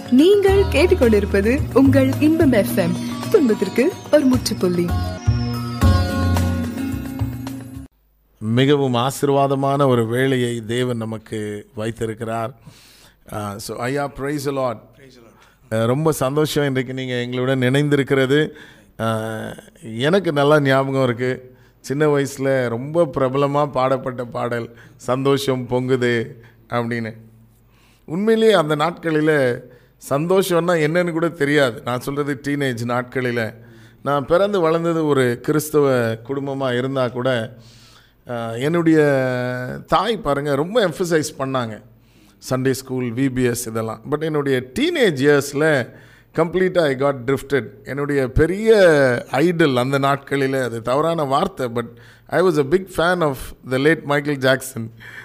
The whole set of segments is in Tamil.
நீங்கள் கேட்டுக்கொண்டிருப்பது உங்கள் இன்பம் எஃப்எம் துன்பத்திற்கு ஒரு முற்றுப்புள்ளி மிகவும் ஆசிர்வாதமான ஒரு வேலையை தேவன் நமக்கு வைத்திருக்கிறார் ஸோ ஐயா ப்ரைஸ் லாட் ரொம்ப சந்தோஷம் இன்றைக்கு நீங்கள் எங்களுடன் இணைந்திருக்கிறது அஹ், எனக்கு நல்லா ஞாபகம் இருக்குது சின்ன வயசில் ரொம்ப பிரபலமாக பாடப்பட்ட பாடல் சந்தோஷம் பொங்குது அப்படின்னு உண்மையிலேயே அந்த நாட்களில் சந்தோஷம்னா என்னன்னு கூட தெரியாது நான் சொல்கிறது டீனேஜ் நாட்களில் நான் பிறந்து வளர்ந்தது ஒரு கிறிஸ்தவ குடும்பமாக இருந்தால் கூட அஹ், என்னுடைய தாய் பாருங்கள் ரொம்ப எம்ஃபசைஸ் பண்ணாங்க சண்டே ஸ்கூல் விபிஎஸ் இதெல்லாம் பட் என்னுடைய டீனேஜ் இயர்ஸில் கம்ப்ளீட்டாக ஐ காட் ட்ரிஃப்டட் என்னுடைய பெரிய ஐடல் அந்த நாட்களில் அது தவறான வார்த்தை but I was a big fan of the late Michael Jackson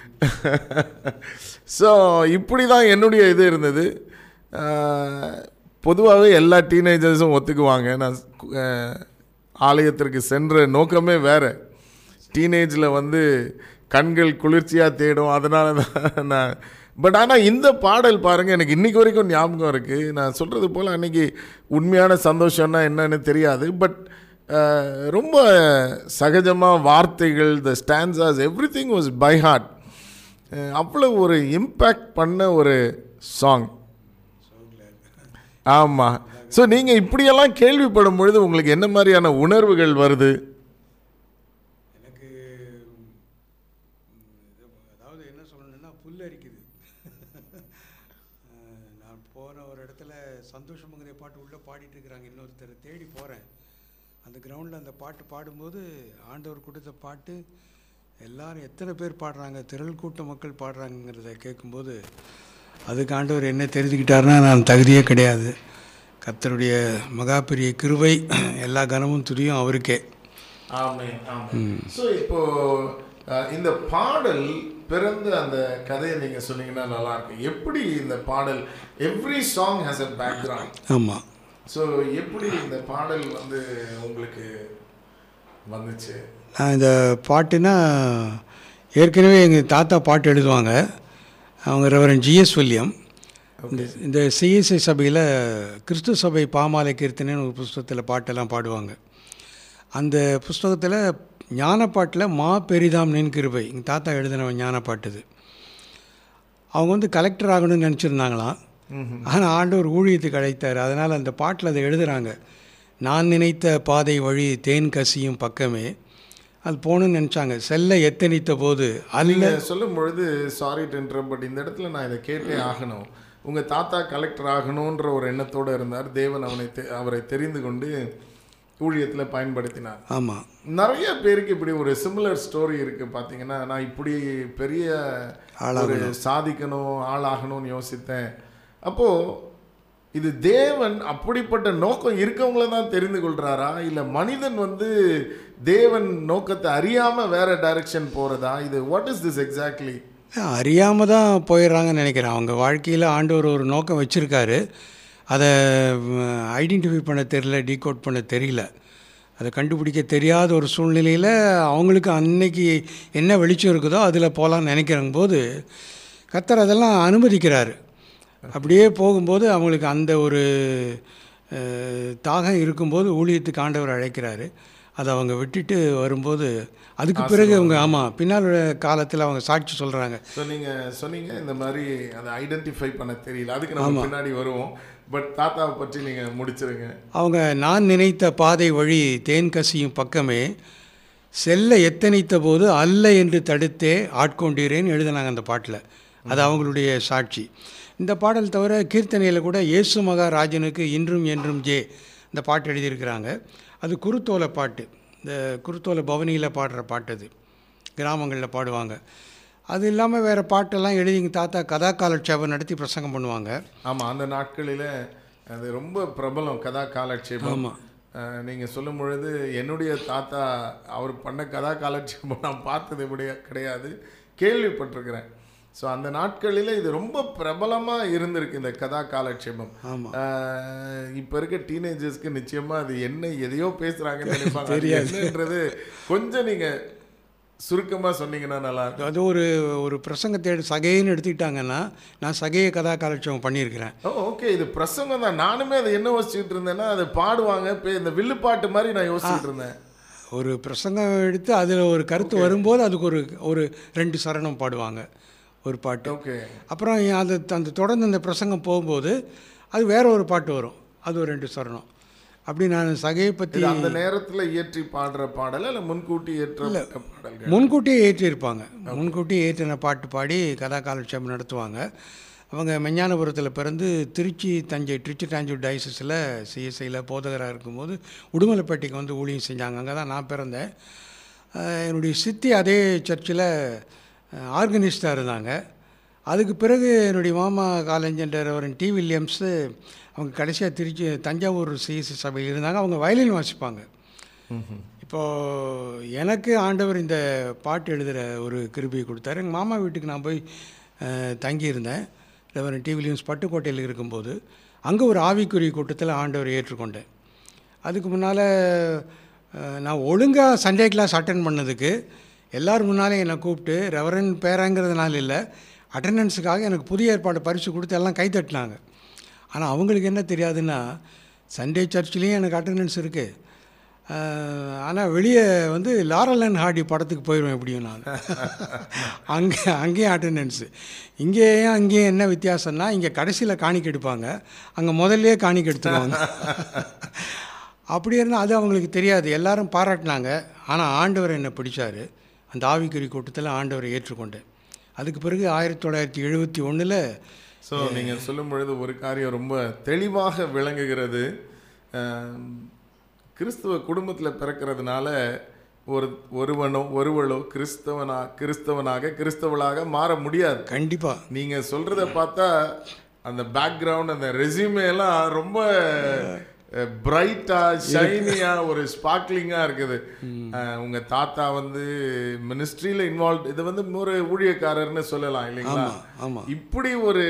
so இப்படி தான் என்னுடைய இது இருந்தது பொதுவாகவே எல்லா டீனேஜர்ஸும் ஒத்துக்குவாங்க நான் அஹ், ஆலயத்திற்கு சென்ற நோக்கமே வேறு டீனேஜில் வந்து கண்கள் குளிர்ச்சியாக தேடும் அதனால தான் நான் பட் ஆனால் இந்த பாடல் பாருங்கள் எனக்கு இன்றைக்கி வரைக்கும் ஞாபகம் இருக்குது நான் சொல்கிறது போல் அன்றைக்கி உண்மையான சந்தோஷம்னா என்னன்னு தெரியாது பட் ரொம்ப சகஜமாக வார்த்தைகள் the stanzas everything was by heart அவ்வளோ ஒரு இம்பேக்ட் பண்ண ஒரு சாங் ஆமாம் ஸோ நீங்கள் இப்படியெல்லாம் கேள்விப்படும் பொழுது உங்களுக்கு என்ன மாதிரியான உணர்வுகள் வருது எனக்கு ம், இது அதாவது என்ன சொல்லணும்னா புல் அரிக்குது அஹ், நான் போன ஒரு இடத்துல சந்தோஷமங்கிற பாட்டு உள்ளே பாடிட்டு இருக்கிறாங்க இன்னொருத்தரை தேடி போகிறேன் அந்த கிரவுண்டில் அந்த பாட்டு பாடும்போது ஆண்டவர் கொடுத்த பாட்டு எல்லாரும் எத்தனை பேர் பாடுறாங்க திரள் கூட்ட மக்கள் பாடுறாங்கிறத கேட்கும்போது அதுக்கு ஆண்டவர் என்ன தெரிஞ்சுக்கிட்டாருன்னா நான் தகுதியே கிடையாது கர்த்தருடைய மகா பெரிய கிருபை எல்லா கனமும் துதியும் அவருக்கே ஆமென் ஆமென் ஸோ இப்போ அஹ், இந்த பாடல் பிறந்த அந்த கதையை நீங்க சொன்னீங்கன்னா நல்லா இருக்கும் எப்படி இந்த பாடல் every song has a background ஆமாம் ஸோ எப்படி இந்த பாடல் வந்து உங்களுக்கு வந்துச்சு நான் இந்த பாட்டுனா ஏற்கனவே எங்கள் தாத்தா பாட்டு எழுதுவாங்க அவங்க ரெவரன் ஜிஎஸ் வில்லியம் இந்த இந்த சிஎஸ்ஐ சபையில் கிறிஸ்து சபை பாமாலை கீர்த்தனைன்னு ஒரு புஸ்தகத்தில் பாட்டெல்லாம் பாடுவாங்க அந்த புஸ்தகத்தில் ஞானப்பாட்டில் மா பெரிதாம் நின் கிருபை எங்கள் தாத்தா எழுதின ஞான பாட்டுது அவங்க வந்து கலெக்டர் ஆகணும்னு நினச்சிருந்தாங்களாம் ஆனால் ஆண்டவர் ஊழியத்துக்கு அழைத்தார் அதனால் அந்த பாட்டில் அதை எழுதுகிறாங்க நான் நினைத்த பாதை வழி தேன் கசியும் பக்கமே அது போகணும்னு நினச்சாங்க செல்ல எத்தனித்த போது அல்ல நீங்க சொல்லும் பொழுது சாரி டு பட் இந்த இடத்துல நான் இதை கேட்டே ஆகணும் உங்க தாத்தா கலெக்டர் ஆகணுன்ற ஒரு எண்ணத்தோட இருந்தார் தேவன் அவனை தெ- அவரை தெரிந்து கொண்டு ஊழியத்தில் பயன்படுத்தினார் ஆமாம் நிறைய பேருக்கு இப்படி ஒரு சிமிலர் ஸ்டோரி இருக்கு பாத்தீங்கன்னா நான் இப்படி பெரிய ஒரு சாதிக்கணும் ஆளாகணும்னு யோசித்தேன் அப்போ இது தேவன் அப்படிப்பட்ட நோக்கம் இருக்கவங்கள தான் தெரிந்து கொள்றாரா இல்ல மனிதன் வந்து தேவன் நோக்கத்தை அறியாம வேற டைரக்ஷன் போறதா இது வாட் இஸ் திஸ் எக்ஸாக்ட்லி அறியாமல் தான் போயிடுறாங்கன்னு நினைக்கிறேன் அவங்க வாழ்க்கையில் ஆண்டவர் ஒரு நோக்கம் வச்சுருக்காரு அதை ஐடென்டிஃபை பண்ண தெரியல டீகோட் பண்ண தெரியல அதை கண்டுபிடிக்க தெரியாத ஒரு சூழ்நிலையில் அவங்களுக்கு அன்னைக்கு என்ன வெளிச்சம் இருக்குதோ அதில் போகலான்னு நினைக்கிறங்க போது கத்தர் அதெல்லாம் அனுமதிக்கிறாரு அப்படியே போகும்போது அவங்களுக்கு அந்த ஒரு அஹ், தாகம் இருக்கும்போது ஊழியத்துக்கு ஆண்டவர் அழைக்கிறாரு அதை அவங்க விட்டுட்டு வரும்போது அதுக்கு பிறகு அவங்க ஆமாம் பின்னால் உள்ள காலத்தில் அவங்க சாட்சி சொல்கிறாங்க ஸோ நீங்க சொன்னீங்க இந்த மாதிரி அதை ஐடென்டிஃபை பண்ண தெரியல அதுக்கு நம்ம பின்னாடி வருவோம் பட் தாத்தாவை பற்றி நீங்க முடிச்சிருங்க அவங்க நான் நினைத்த பாதை வழி தேன் கசியும் பக்கமே செல்ல எத்தனித்த போது அல்ல என்று தடுத்தே ஆட்கொண்டீரேன்னு எழுதினாங்க அந்த பாட்டில் அது அவங்களுடைய சாட்சி இந்த பாடல் தவிர கீர்த்தனையில் கூட இயேசு மகாராஜனுக்கு இன்றும் என்றும் ஜே இந்த பாட்டு எழுதியிருக்கிறாங்க அது குருத்தோலை பாட்டு இந்த குருத்தோலை பவனியில் பாடுற பாட்டு அது கிராமங்களில் பாடுவாங்க அது இல்லாமல் வேறு பாட்டெல்லாம் எழுதி எங்கள் தாத்தா கதா காலட்சேபம் நடத்தி பிரசங்கம் பண்ணுவாங்க ஆமா அந்த நாட்களில் அது ரொம்ப பிரபலம் கதா காலட்சேபம் ஆமா. அஹ், நீங்க சொல்லும் பொழுது என்னுடைய தாத்தா அவர் பண்ண கதா காலட்சேபம் நான் பார்த்தது இப்படி கிடையாது கேள்விப்பட்டிருக்கிறேன் ஸோ அந்த நாட்களில் இது ரொம்ப பிரபலமா இருந்திருக்கு இந்த கதா காலட்சேபம் ஆமா. அஹ், இப்ப இருக்க டீனேஜர்ஸ்க்கு நிச்சயமா அது என்ன எதையோ பேசுறாங்கன்னு நினைப்பாங்க அது என்னன்றது கொஞ்சம் நீங்க சுருக்கமா சொன்னீங்கன்னா நல்லா இருக்கும் அது ஒரு ஒரு பிரசங்கத்தை எடுத்து சகைன்னு எடுத்துக்கிட்டாங்கன்னா நான் சகைய கதா காலட்சேபம் பண்ணியிருக்கிறேன் ஓ ஓகே இது பிரசங்கம் தான் நானுமே அதை என்ன யோசிச்சுட்டு இருந்தேன்னா அதை பாடுவாங்க இப்போ இந்த வில்லுப்பாட்டு மாதிரி நான் யோசிச்சுட்டு இருந்தேன் ஒரு பிரசங்கம் எடுத்து அதில் ஒரு கருத்து வரும்போது அதுக்கு ஒரு ஒரு ரெண்டு சரணம் பாடுவாங்க ஒரு பாட்டு ஓகே அப்புறம் அது அந்த தொடர்ந்து அந்த பிரசங்கம் போகும்போது அது வேற ஒரு பாட்டு வரும் அது ஒரு ரெண்டு சரணம் அப்படி நான் சகையை பற்றி இது அந்த நேரத்துல இயற்றி பாடுற பாடல் இல்ல முன்கூட்டி ஏற்ற பாடல்கள் முன்கூட்டியே ஏற்றிருப்பாங்க முன்கூட்டியே ஏற்றின பாட்டு பாடி கதா காலட்சேபம் நடத்துவாங்க அவங்க மெஞ்ஞானபுரத்தில் பிறந்து திருச்சி தஞ்சை திருச்சி தாஞ்சூர் டயசிஸில் சிஎஸ்ஐயில் போதகராக இருக்கும்போது உடுமலைப்பேட்டைக்கு வந்து ஊழியம் செஞ்சாங்க அங்கே தான் நான் பிறந்தேன் அஹ் என்னுடைய சித்தி அதே சர்ச்சில் ஆர்கனிஸ்டாக இருந்தாங்க அதுக்கு பிறகு என்னுடைய மாமா காலேஜ் ஒரு டி வில்லியம்ஸு அவங்க கடைசியாக திருச்சி தஞ்சாவூர் சிஎஸ்சி சபையில் இருந்தாங்க அவங்க வயலின் வாசிப்பாங்க இப்போது எனக்கு ஆண்டவர் இந்த பாட்டு எழுதுகிற ஒரு கிருபியை கொடுத்தாரு எங்கள் மாமா வீட்டுக்கு நான் போய் அஹ், தங்கியிருந்தேன் ரெவரன் டி வில்லியம்ஸ் பட்டுக்கோட்டையில் இருக்கும்போது அங்கே ஒரு ஆவிக்குறி கூட்டத்தில் ஆண்டவர் ஏற்றுக்கொண்டேன் அதுக்கு முன்னால் நான் ஒழுங்காக சண்டே கிளாஸ் அட்டன் பண்ணதுக்கு எல்லாரும் முன்னாலே என்னை கூப்பிட்டு ரெவரன் பேராங்கிறதுனால இல்லை அட்டண்டன்ஸுக்காக எனக்கு புதிய ஏற்பாடு பரிசு கொடுத்து எல்லாம் கை தட்டினாங்க ஆனால் அவங்களுக்கு என்ன தெரியாதுன்னா சண்டே சர்ச்லேயும் எனக்கு அட்டண்டன்ஸ் இருக்குது ஆனால் வெளியே வந்து லாரல் அண்ட் ஹார்டி படத்துக்கு போயிடுவேன் எப்படியும் நான் அங்கே அங்கேயும் அட்டண்டன்ஸு இங்கேயும் அங்கேயும் என்ன வித்தியாசம்னா இங்கே கடைசியில் காணிக்கை எடுப்பாங்க அங்கே முதல்லயே காணிக்கை எடுத்துருவாங்க அப்படி இருந்தால் அது அவங்களுக்கு தெரியாது எல்லாரும் பாராட்டினாங்க ஆனால் ஆண்டவர் என்னை பிடிச்சாரு அந்த ஆவிக்குறி கூட்டத்தில் ஆண்டவரை ஏற்றுக்கொண்டேன் அதுக்கு பிறகு ஆயிரத்தி தொள்ளாயிரத்தி எழுபத்தி ஒன்றில் ஸோ நீங்கள் சொல்லும் பொழுது ஒரு காரியம் ரொம்ப தெளிவாக விளங்குகிறது அஹ், கிறிஸ்துவ குடும்பத்தில் பிறக்கிறதுனால ஒரு ஒருவனோ ஒருவளோ கிறிஸ்தவனா கிறிஸ்தவனாக கிறிஸ்தவளாக மாற முடியாது கண்டிப்பாக நீங்கள் சொல்கிறத பார்த்தா அந்த பேக்ரவுண்ட் அந்த ரெசியூமே எல்லாம் ரொம்ப பிரைட்டாக ஷைனியாக ஒரு ஸ்பார்க்லிங்காக இருக்குது அஹ், உங்க தாத்தா வந்து மினிஸ்ட்ரியில் இன்வால்வ் இது வந்து ஒரு ஊழியக்காரர்னு சொல்லலாம் இல்லைங்களா ஆமாம் இப்படி ஒரு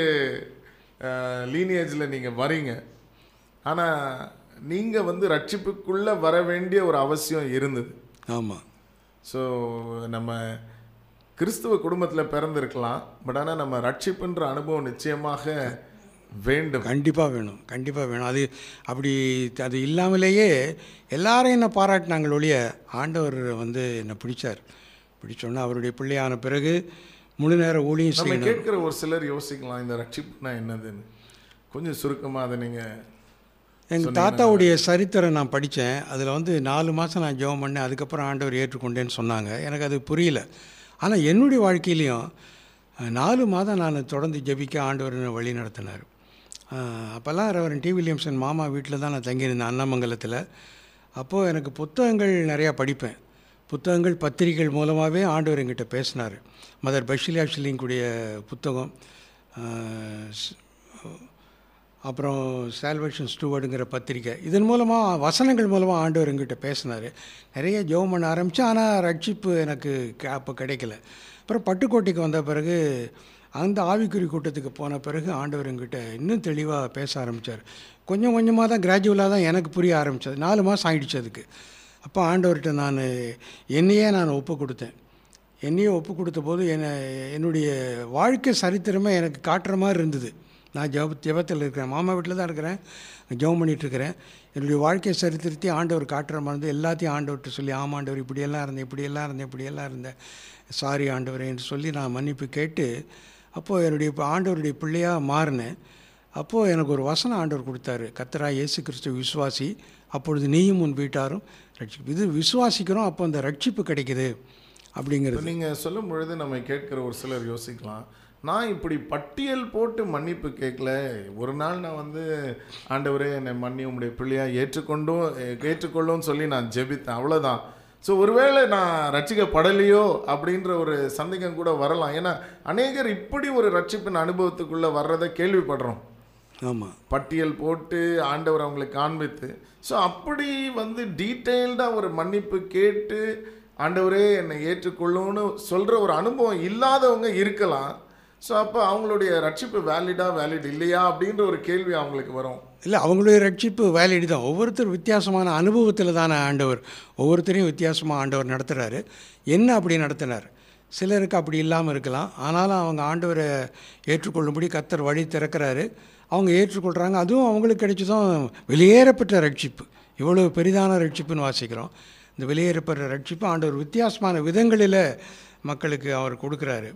லீனியேஜில் நீங்கள் வரீங்க ஆனால் நீங்கள் வந்து ரட்சிப்புக்குள்ளே வர வேண்டிய ஒரு அவசியம் இருந்தது ஆமாம் ஸோ நம்ம கிறிஸ்துவ குடும்பத்தில் பிறந்திருக்கலாம் பட் ஆனால் நம்ம ரட்சிப்புன்ற அனுபவம் நிச்சயமாக வேண்டும் கண்டிப்பாக வேணும் கண்டிப்பாக வேணும் அது அப்படி அது இல்லாமலேயே எல்லாரும் என்னை பாராட்டினாங்க ஒழிய ஆண்டவர் வந்து என்னை பிடிச்சார் பிடிச்சோன்னே அவருடைய பிள்ளையான பிறகு முழு நேர ஊழியம் நம்ம செய்யணும் கேட்குற ஒரு சிலர் யோசிக்கலாம் இந்த ரட்சிப்புனா என்னதுன்னு கொஞ்சம் சுருக்கமாக அதை நீங்கள் எங்கள் தாத்தாவுடைய சரித்திரம் நான் படித்தேன் அதில் வந்து நாலு மாதம் நான் ஜெபம் பண்ணேன் அதுக்கப்புறம் ஆண்டவர் ஏற்றுக்கொண்டேன்னு சொன்னாங்க எனக்கு அது புரியல ஆனால் என்னுடைய வாழ்க்கையிலையும் அஹ், நாலு மாதம் நான் தொடர்ந்து ஜெபிக்க ஆண்டவர் என்னை வழி நடத்தினார் அப்போல்லாம் ரெவரன் டி வில்லியம்சன் மாமா வீட்டில் தான் நான் தங்கியிருந்தேன் அன்னமங்கலத்தில் அப்போது எனக்கு புத்தகங்கள் நிறையா படிப்பேன் புத்தகங்கள் பத்திரிகைகள் மூலமாகவே ஆண்டவர் என்கிட்ட பேசினார் மதர் பஷிலியா ஷில்லிங்குடைய புத்தகம் அஹ், ஸ்- அப்புறம் சால்வேஷன் ஸ்டூவர்டுங்கிற பத்திரிக்கை இதன் மூலமாக வசனங்கள் மூலமாக ஆண்டவர் எங்கிட்ட பேசினார் நிறைய ஜெபம் பண்ண ஆரம்பித்தேன் ஆனால் ரட்சிப்பு எனக்கு க- அப்போ கிடைக்கல அப்புறம் பட்டுக்கோட்டைக்கு வந்த பிறகு அந்த ஆவிக்குறி கூட்டத்துக்கு போன பிறகு ஆண்டவர் எங்கிட்ட இன்னும் தெளிவாக பேச ஆரம்பித்தார் கொஞ்சம் கொஞ்சமாக தான் கிராஜுவலாக தான் எனக்கு புரிய ஆரம்பித்தது நாலு மாதம் ஆயிடுச்சு அதுக்கு அப்போ ஆண்டவர்கிட்ட நான் என்னையே நான் ஒப்பு கொடுத்தேன் என்னையே ஒப்பு கொடுத்த போது என்னை என்னுடைய வாழ்க்கை சரித்திரமே எனக்கு காட்டுற மாதிரி இருந்தது நான் ஜெப ஜெபத்தில் இருக்கிறேன் மாமா வீட்டில் தான் இருக்கிறேன் ஜெபம் பண்ணிட்டு இருக்கிறேன் என்னுடைய வாழ்க்கை சரித்திரத்தை ஆண்டவர் காட்டுற மாதிரி இருந்து எல்லாத்தையும் ஆண்டவர்கிட்ட சொல்லி ஆமாம் ஆண்டவர் இப்படியெல்லாம் இருந்தேன் இப்படியெல்லாம் இருந்தேன் இப்படியெல்லாம் இருந்தேன் சாரி ஆண்டவரே என்று சொல்லி நான் மன்னிப்பு கேட்டு அப்போது என்னுடைய இப்போ ஆண்டவருடைய பிள்ளையாக மாறினேன் அப்போது எனக்கு ஒரு வசனம் ஆண்டவர் கொடுத்தாரு கத்தரா இயேசு கிறிஸ்து விசுவாசி அப்பொழுது நீயும் உன் வீட்டாரும் ரட்சிப்பு இது விசுவாசிக்கிறோம் அப்போ அந்த ரட்சிப்பு கிடைக்குது அப்படிங்கிறது நீங்கள் சொல்லும் பொழுது நம்ம கேட்குற ஒரு சிலர் யோசிக்கலாம் நான் இப்படி பட்டியல் போட்டு மன்னிப்பு கேட்கல ஒரு நாள் நான் வந்து ஆண்டவரே என்னை மன்னி உம்முடைய பிள்ளையாக ஏற்றுக்கொண்டும் ஏற்றுக்கொள்ளும் சொல்லி நான் ஜெபித்தேன் அவ்வளோதான் ஸோ ஒருவேளை நான் ரட்சிக்கப்படலையோ அப்படின்ற ஒரு சந்தேகம் கூட வரலாம் ஏன்னா அநேகர் இப்படி ஒரு ரட்சிப்பின் அனுபவத்துக்குள்ளே வர்றதை கேள்விப்படுறோம் ஆமாம் பட்டியல் போட்டு ஆண்டவர் அவங்களுக்கு காண்பித்து ஸோ அப்படி வந்து டீட்டெயில்டாக ஒரு மன்னிப்பு கேட்டு ஆண்டவரே என்னை ஏற்றுக்கொள்ளும்னு சொல்கிற ஒரு அனுபவம் இல்லாதவங்க இருக்கலாம் ஸோ அப்போ அவங்களுடைய ரட்சிப்பு வேலிடா வேலிட் இல்லையா அப்படின்ற ஒரு கேள்வி அவங்களுக்கு வரும் இல்லை அவங்களுடைய ரட்சிப்பு வேலையடி தான் ஒவ்வொருத்தர் வித்தியாசமான அனுபவத்தில் தானே ஆண்டவர் ஒவ்வொருத்தரையும் வித்தியாசமாக ஆண்டவர் நடத்துகிறாரு என்ன அப்படி நடத்தினார் சிலருக்கு அப்படி இல்லாமல் இருக்கலாம் ஆனாலும் அவங்க ஆண்டவரை ஏற்றுக்கொள்ளும்படி கத்தர் வழி திறக்கிறாரு அவங்க ஏற்றுக்கொள்கிறாங்க அதுவும் அவங்களுக்கு கிடைச்சதும் வெளியேறப்பட்ட ரட்சிப்பு இவ்வளோ பெரிதான ரட்சிப்புன்னு வாசிக்கிறோம் இந்த வெளியேறப்பட்ட ரட்சிப்பு ஆண்டவர் வித்தியாசமான விதங்களில் மக்களுக்கு அவர் கொடுக்குறாரு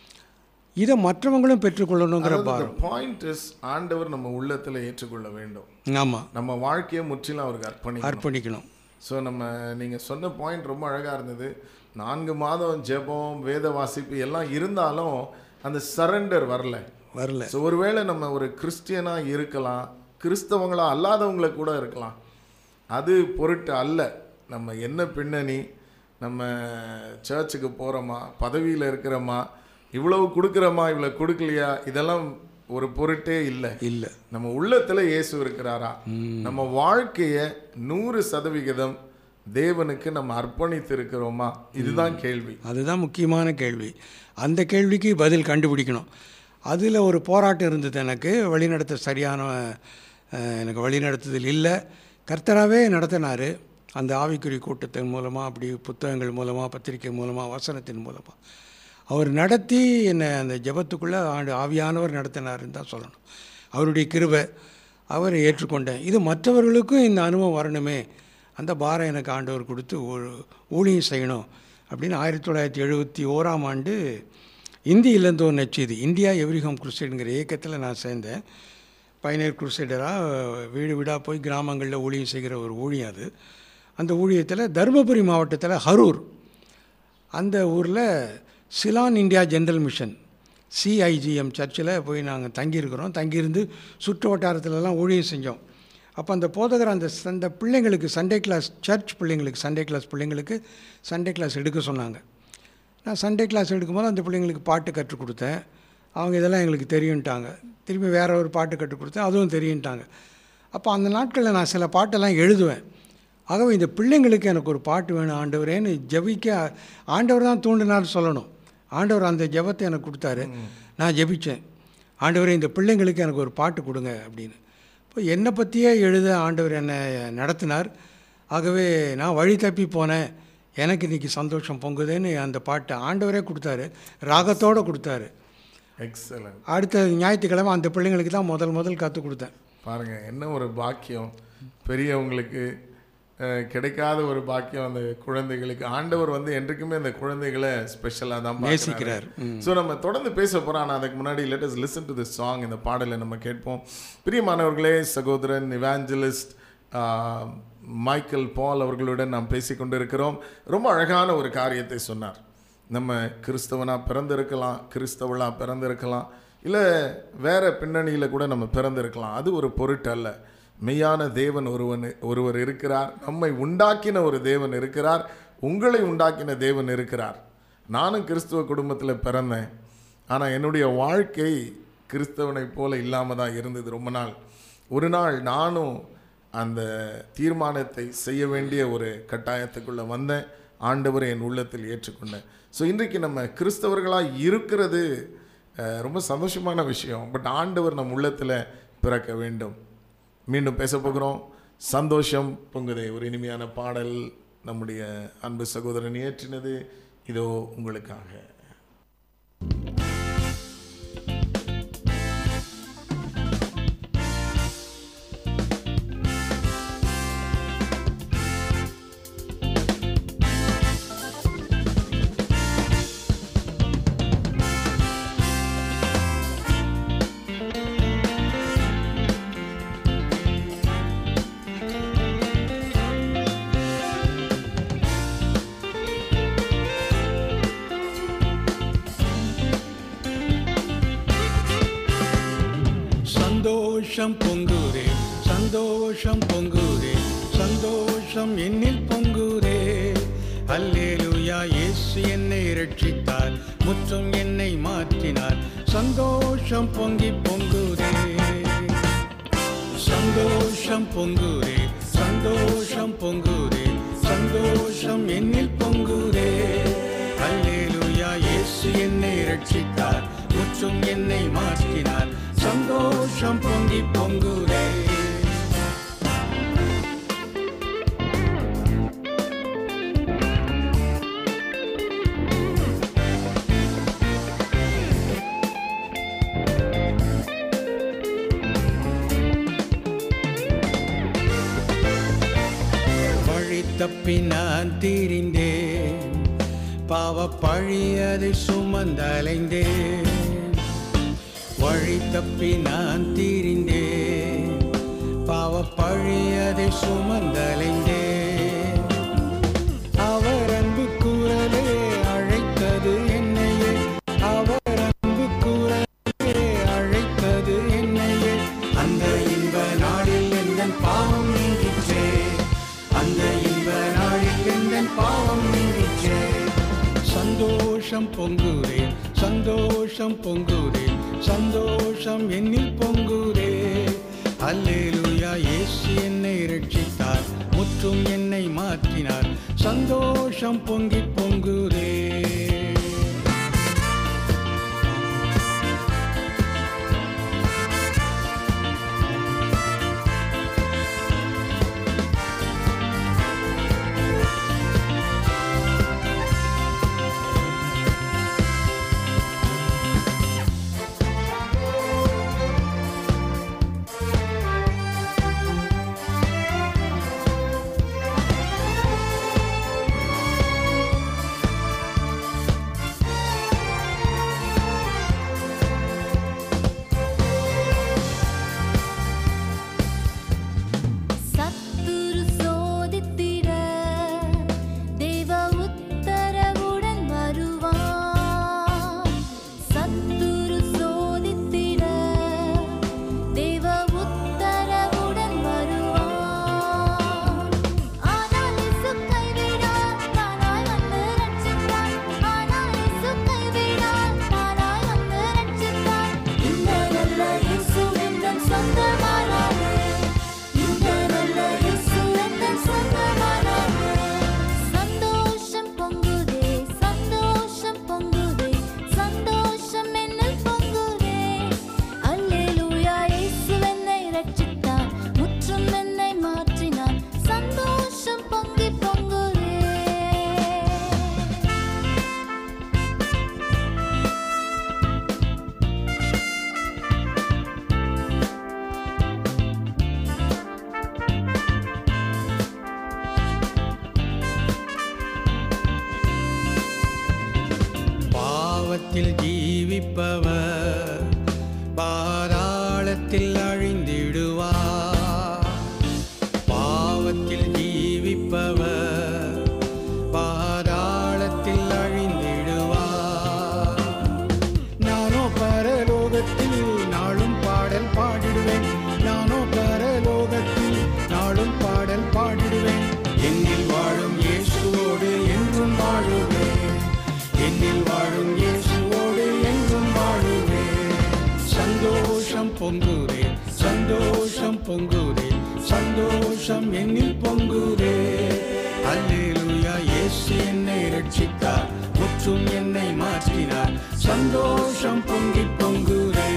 இதை மற்றவங்களும் பெற்றுக்கொள்ளணுங்கிற பாரம் பாயிண்ட் இஸ் ஆண்டவர் நம்ம உள்ளத்துல ஏற்றுக்கொள்ள வேண்டும் ஆமாம் நம்ம வாழ்க்கையை முற்றிலும் அவருக்கு அர்ப்பணிக்கணும் அர்ப்பணிக்கணும் ஸோ நம்ம நீங்கள் சொன்ன பாயிண்ட் ரொம்ப அழகாக இருந்தது நான்கு மாதம் ஜெபம் வேத வாசிப்பு எல்லாம் இருந்தாலும் அந்த சரண்டர் வரல வரல ஸோ ஒருவேளை நம்ம ஒரு கிறிஸ்டியனாக இருக்கலாம் கிறிஸ்தவங்களா அல்லாதவங்கள கூட இருக்கலாம் அது பொருட்டு அல்ல நம்ம என்ன பின்னணி நம்ம சர்ச்சுக்கு போகிறோமா பதவியில் இருக்கிறோமா இவ்வளவு கொடுக்குறோமா இவ்வளோ கொடுக்கலையா இதெல்லாம் ஒரு பொருட்டே இல்லை இல்லை நம்ம உள்ளத்துல இயேசு இருக்கிறாரா நம்ம வாழ்க்கைய நூறு சதவிகிதம் தேவனுக்கு நம்ம அர்ப்பணித்து இருக்கிறோமா இதுதான் கேள்வி அதுதான் முக்கியமான கேள்வி அந்த கேள்விக்கு பதில் கண்டுபிடிக்கணும் அதில் ஒரு போராட்டம் இருந்தது எனக்கு வழிநடத்த சரியான அஹ், எனக்கு வழிநடத்துதல் இல்லை கர்த்தராகவே நடத்தினார் அந்த ஆவிக்குறி கூட்டத்தின் மூலமாக அப்படி புத்தகங்கள் மூலமாக பத்திரிக்கை மூலமாக வசனத்தின் மூலமாக அவர் நடத்தி என்னை அந்த ஜெபத்துக்குள்ளே ஆண்டு ஆவியானவர் நடத்தினாருன்னு தான் சொல்லணும் அவருடைய கிருபை அவரை ஏற்றுக்கொண்டேன் இது மற்றவர்களுக்கும் இந்த அனுபவம் வரணுமே அந்த பாரம் எனக்கு ஆண்டவர் கொடுத்து ஊ- ஊழியம் செய்யணும் அப்படின்னு ஆயிரத்தி தொள்ளாயிரத்தி எழுபத்தி ஓராம் ஆண்டு இந்தியிலேருந்து ஒரு நச்செய்தி இந்தியா எவ்ரிஹோம் குருசைடுங்கிற இயக்கத்தில் நான் சேர்ந்தேன் பயனர் குருசைடராக வீடு வீடாக போய் கிராமங்களில் ஊழியம் செய்கிற ஒரு ஊழியம் அது அந்த ஊழியத்தில் தருமபுரி மாவட்டத்தில் ஹரூர் அந்த ஊரில் Ceylon India General Mission CIGM சர்ச்சில் போய் நாங்கள் தங்கியிருக்கிறோம் தங்கியிருந்து சுற்று வட்டாரத்துலலாம் ஊழியம் செஞ்சோம் அப்போ அந்த போதகர் அந்த அந்த பிள்ளைங்களுக்கு சண்டே கிளாஸ் சர்ச் பிள்ளைங்களுக்கு சண்டே கிளாஸ் பிள்ளைங்களுக்கு சண்டே கிளாஸ் எடுக்க சொன்னாங்க நான் சண்டே கிளாஸ் எடுக்கும்போது அந்த பிள்ளைங்களுக்கு பாட்டு கற்றுக் கொடுத்தேன் அவங்க இதெல்லாம் எங்களுக்கு தெரியும்ட்டாங்க திரும்பி வேற ஒரு பாட்டு கற்றுக் கொடுத்தேன் அதுவும் தெரியும்ட்டாங்க அப்போ அந்த நாட்களில் நான் சில பாட்டெல்லாம் எழுதுவேன் ஆகவே இந்த பிள்ளைங்களுக்கு எனக்கு ஒரு பாட்டு வேணும் ஆண்டவரேன்னு ஜெபிக்க ஆண்டவர் தான் தூண்டினார் சொல்லணும் ஆண்டவர் அந்த ஜெபத்தை எனக்கு கொடுத்தாரு நான் ஜெபிச்சேன் ஆண்டவரே இந்த பிள்ளைங்களுக்கு எனக்கு ஒரு பாட்டு கொடுங்க அப்படின்னு இப்போ என்னை பற்றியே எழுத ஆண்டவர் என்னை நடத்தினார் ஆகவே நான் வழி தப்பி போனேன் எனக்கு இன்றைக்கி சந்தோஷம் பொங்குதுன்னு அந்த பாட்டை ஆண்டவரே கொடுத்தாரு ராகத்தோடு கொடுத்தாரு எக்ஸலன்ட் அடுத்த ஞாயிற்றுக்கிழமை அந்த பிள்ளைங்களுக்கு தான் முதல் முதல் கற்றுக் கொடுத்தேன் பாருங்க என்ன ஒரு பாக்கியம் பெரியவங்களுக்கு அஹ், கிடைக்காத ஒரு பாக்கியம் அந்த குழந்தைகளுக்கு ஆண்டவர் வந்து என்றைக்குமே அந்த குழந்தைகளை ஸ்பெஷலாக தான் நேசிக்கிறார். ஸோ நம்ம தொடர்ந்து பேச போகிறோம் ஆனால் அதுக்கு முன்னாடி let us listen to the song இந்த பாடலை நம்ம கேட்போம் பிரியமானவர்களே சகோதரன் இவாஞ்சலிஸ்ட் மைக்கேல் பால் அவர்களுடன் நாம் பேசிக் கொண்டிருக்கிறோம் ரொம்ப அழகான ஒரு காரியத்தை சொன்னார் நம்ம கிறிஸ்தவனாக பிறந்திருக்கலாம் கிறிஸ்தவளாக பிறந்திருக்கலாம் இல்லை வேற பின்னணியில் கூட நம்ம பிறந்திருக்கலாம் அது ஒரு பொருட்டு அல்ல மெய்யான தேவன் ஒருவன் ஒருவர் இருக்கிறார் நம்மை உண்டாக்கின ஒரு தேவன் இருக்கிறார் உங்களை உண்டாக்கின தேவன் இருக்கிறார் நானும் கிறிஸ்துவ குடும்பத்தில் பிறந்தேன் ஆனால் என்னுடைய வாழ்க்கை கிறிஸ்தவனைப் போல இல்லாமல் தான் இருந்தது ரொம்ப நாள் ஒரு நாள் நானும் அந்த தீர்மானத்தை செய்ய வேண்டிய ஒரு கட்டாயத்துக்குள்ளே வந்தேன் ஆண்டவரை என் உள்ளத்தில் ஏற்றுக்கொண்டேன் ஸோ இன்றைக்கு நம்ம கிறிஸ்தவர்களாக இருக்கிறது அஹ், ரொம்ப சந்தோஷமான விஷயம் பட் ஆண்டவர் நம் உள்ளத்தில் பிறக்க வேண்டும் மீண்டும் பேச போகிறோம் சந்தோஷம் பொங்குதே ஒரு இனிமையான பாடல் நம்முடைய அன்பு சகோதரன் இயற்றினது இதோ உங்களுக்காக சந்தோஷம் பொங்குதே சந்தோஷம் பொங்குதே சந்தோஷம் என்னில் பொங்குதே அல்லேலூயா இயேசு என்னை ரட்சித்தார் முற்றும் என்னை மாற்றினார் சந்தோஷம் பொங்கி பொங்குதே சந்தோஷம் பொங்குதே சந்தோஷம் பொங்குதே சந்தோஷம் என்னில் பொங்குதே அல்லேலூயா இயேசு என்னை ரட்சித்தார் முற்றும் என்னை மாற்றினார் சந்தோஷம் பொங்கி பொங்குதே தப்பி நான் தீரிந்தேன் பாவ பழி அதை சுமந்தலைந்தேன் வழி தப்பி நான் தீரிந்தேன் பாவ பழி அதை சுமந்தலைந்தேன் அவர் அன்பு குரலே அழைத்தது என்னையே அவர் அன்பு குரலே அழைத்தது என்னையே அந்த இன்ப நாளில் எந்த பாவம் நீங்கிற்றே அந்த இன்ப நாளில் எந்த பாவம் நீங்கிற்றே சந்தோஷம் பொங்குதே சந்தோஷம் பொங்குதே சந்தோஷம் என்னில் பொங்குதே அல்லேலூயா இயேசு என்னை ரட்சித்தார் முற்றும் என்னை மாற்றினார் சந்தோஷம் பொங்கி பொங்குதே சத்துரு சோதித்திட தேவ உத்தரவுடன் வருவான் சத்துரு சோதித்திட தேவ உத்தரவுடன் வருவான் ஆனால் இயேசு கைவிடார் தானாய் வந்து ரட்சித்தார் ஆனால் இயேசு கைவிடார் தானாய் வந்து ரட்சித்தார் இந்த நல்ல இயேசு எந்தன் சொந்தமானாரே இந்த நல்ல இயேசு எந்தன் சொந்தமானாரே சந்தோஷம் பொங்குதே சந்தோஷம் பொங்குதே சந்தோஷம் என்னில் பொங்குதே அல்லேலூயா இயேசு என்னை ரட்சித்தார் முற்றும் என்னை மாற்றினார் சந்தோஷம் பொங்கி பொங்குதே பாவத்தில் ஜீவிப்பவர் பாதாளத்தில் அழிந்திடுவார் பாவத்தில் ஜீவிப்பவர் பாதாளத்தில் அழிந்திடுவார் நானோ பரலோகத்தில் நாளும் பாடல் பாடிடுவேன் நானோ பரலோகத்தில் நாளும் பாடல் பாடிடுவேன் என்னில் வாழும் இயேசுவோடு என்றும் வாழுவேன் என்னில் வாழும் இயேசுவோடு என்றும் வாழுவேன் சந்தோஷம் பொங்குதே சந்தோஷம் பொங்குதே சந்தோஷம் என்னில் பொங்குதே அல்லேலூயா இயேசு என்னை ரட்சித்தார் முற்றும் என்னை மாற்றினார் சந்தோஷம் பொங்கி பொங்குதே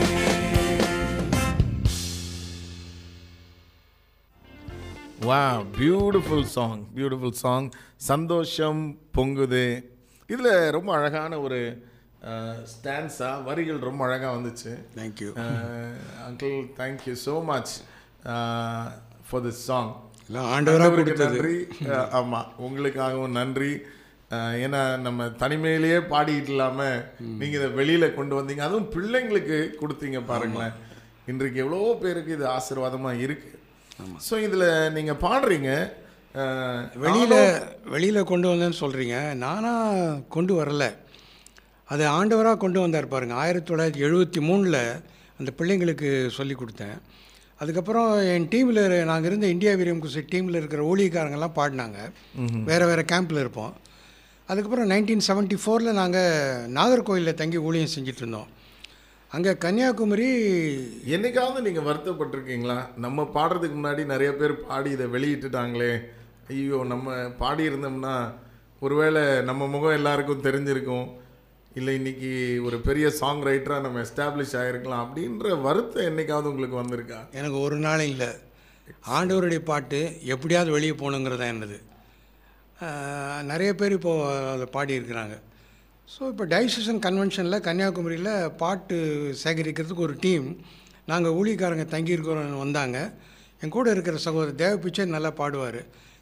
வா பியூட்டிஃபுல் சாங் பியூட்டிஃபுல் சாங் சந்தோஷம் பொங்குது இதில் ரொம்ப அழகான ஒரு ஸ்டான்ஸா வரிகள் ரொம்ப அழகாக வந்துச்சு thank you uncle thank you so much for this song எல்லாம் ஆண்டவராக கொடுத்தது நன்றி அஹ், ஆமா உங்களுக்காகவும் நன்றி அஹ், ஏன்னா நம்ம தனிமையிலேயே பாடிட்டு இல்லாம நீங்க இதை வெளியில கொண்டு வந்தீங்க அதுவும் பிள்ளைங்களுக்கு கொடுத்தீங்க பாருங்களேன் இன்றைக்கு எவ்வளோ பேருக்கு இது ஆசீர்வாதமா இருக்கு ஸோ இதுல நீங்க பாடுறீங்க அஹ், வெளியில் வெளியில் கொண்டு வந்தேன்னு சொல்கிறீங்க நானாக கொண்டு வரல அது ஆண்டவராக கொண்டு வந்தார் பாருங்க ஆயிரத்தி தொள்ளாயிரத்தி எழுபத்தி மூணில் அந்த பிள்ளைங்களுக்கு சொல்லி கொடுத்தேன் அதுக்கப்புறம் என் டீமில் நாங்கள் இருந்த இந்தியா வீரியம் குசி டீமில் இருக்கிற ஊழியக்காரங்கெல்லாம் பாடினாங்க வேறு வேறு கேம்பில் இருப்போம் அதுக்கப்புறம் நைன்டீன் செவன்ட்டி ஃபோரில் நாங்கள் நாகர்கோயிலில் தங்கி ஊழியம் செஞ்சுட்டு இருந்தோம் அங்கே கன்னியாகுமரி என்னைக்காவது நீங்க வருத்தப்பட்டிருக்கீங்களா நம்ம பாடுறதுக்கு முன்னாடி நிறைய பேர் பாடி இதை வெளியிட்டுட்டாங்களே ஐயோ நம்ம பாடி இருந்தோம்னா ஒருவேளை நம்ம முகம் எல்லாருக்கும் தெரிஞ்சிருக்கும் இல்லை இன்னைக்கு ஒரு பெரிய சாங் ரைட்டராக நம்ம எஸ்டாப்ளிஷ் ஆகிருக்கலாம் அப்படின்ற வருத்தம் என்னைக்காவது உங்களுக்கு வந்திருக்கா எனக்கு ஒரு நாள் இல்லை ஆண்டவருடைய பாட்டு எப்படியாவது வெளியே போகணுங்கிறது தான் என்னது ஆஹ், நிறைய பேர் இப்போது அதை பாடியிருக்கிறாங்க ஸோ இப்போ டைசன் கன்வென்ஷனில் கன்னியாகுமரியில் பாட்டு சேகரிக்கிறதுக்கு ஒரு டீம் நாங்கள் ஊழியக்காரங்க தங்கியிருக்கிறோம் வந்தாங்க என் கூட இருக்கிற சகோதரர் தேவ பிச்சை நல்லா பாடுவார்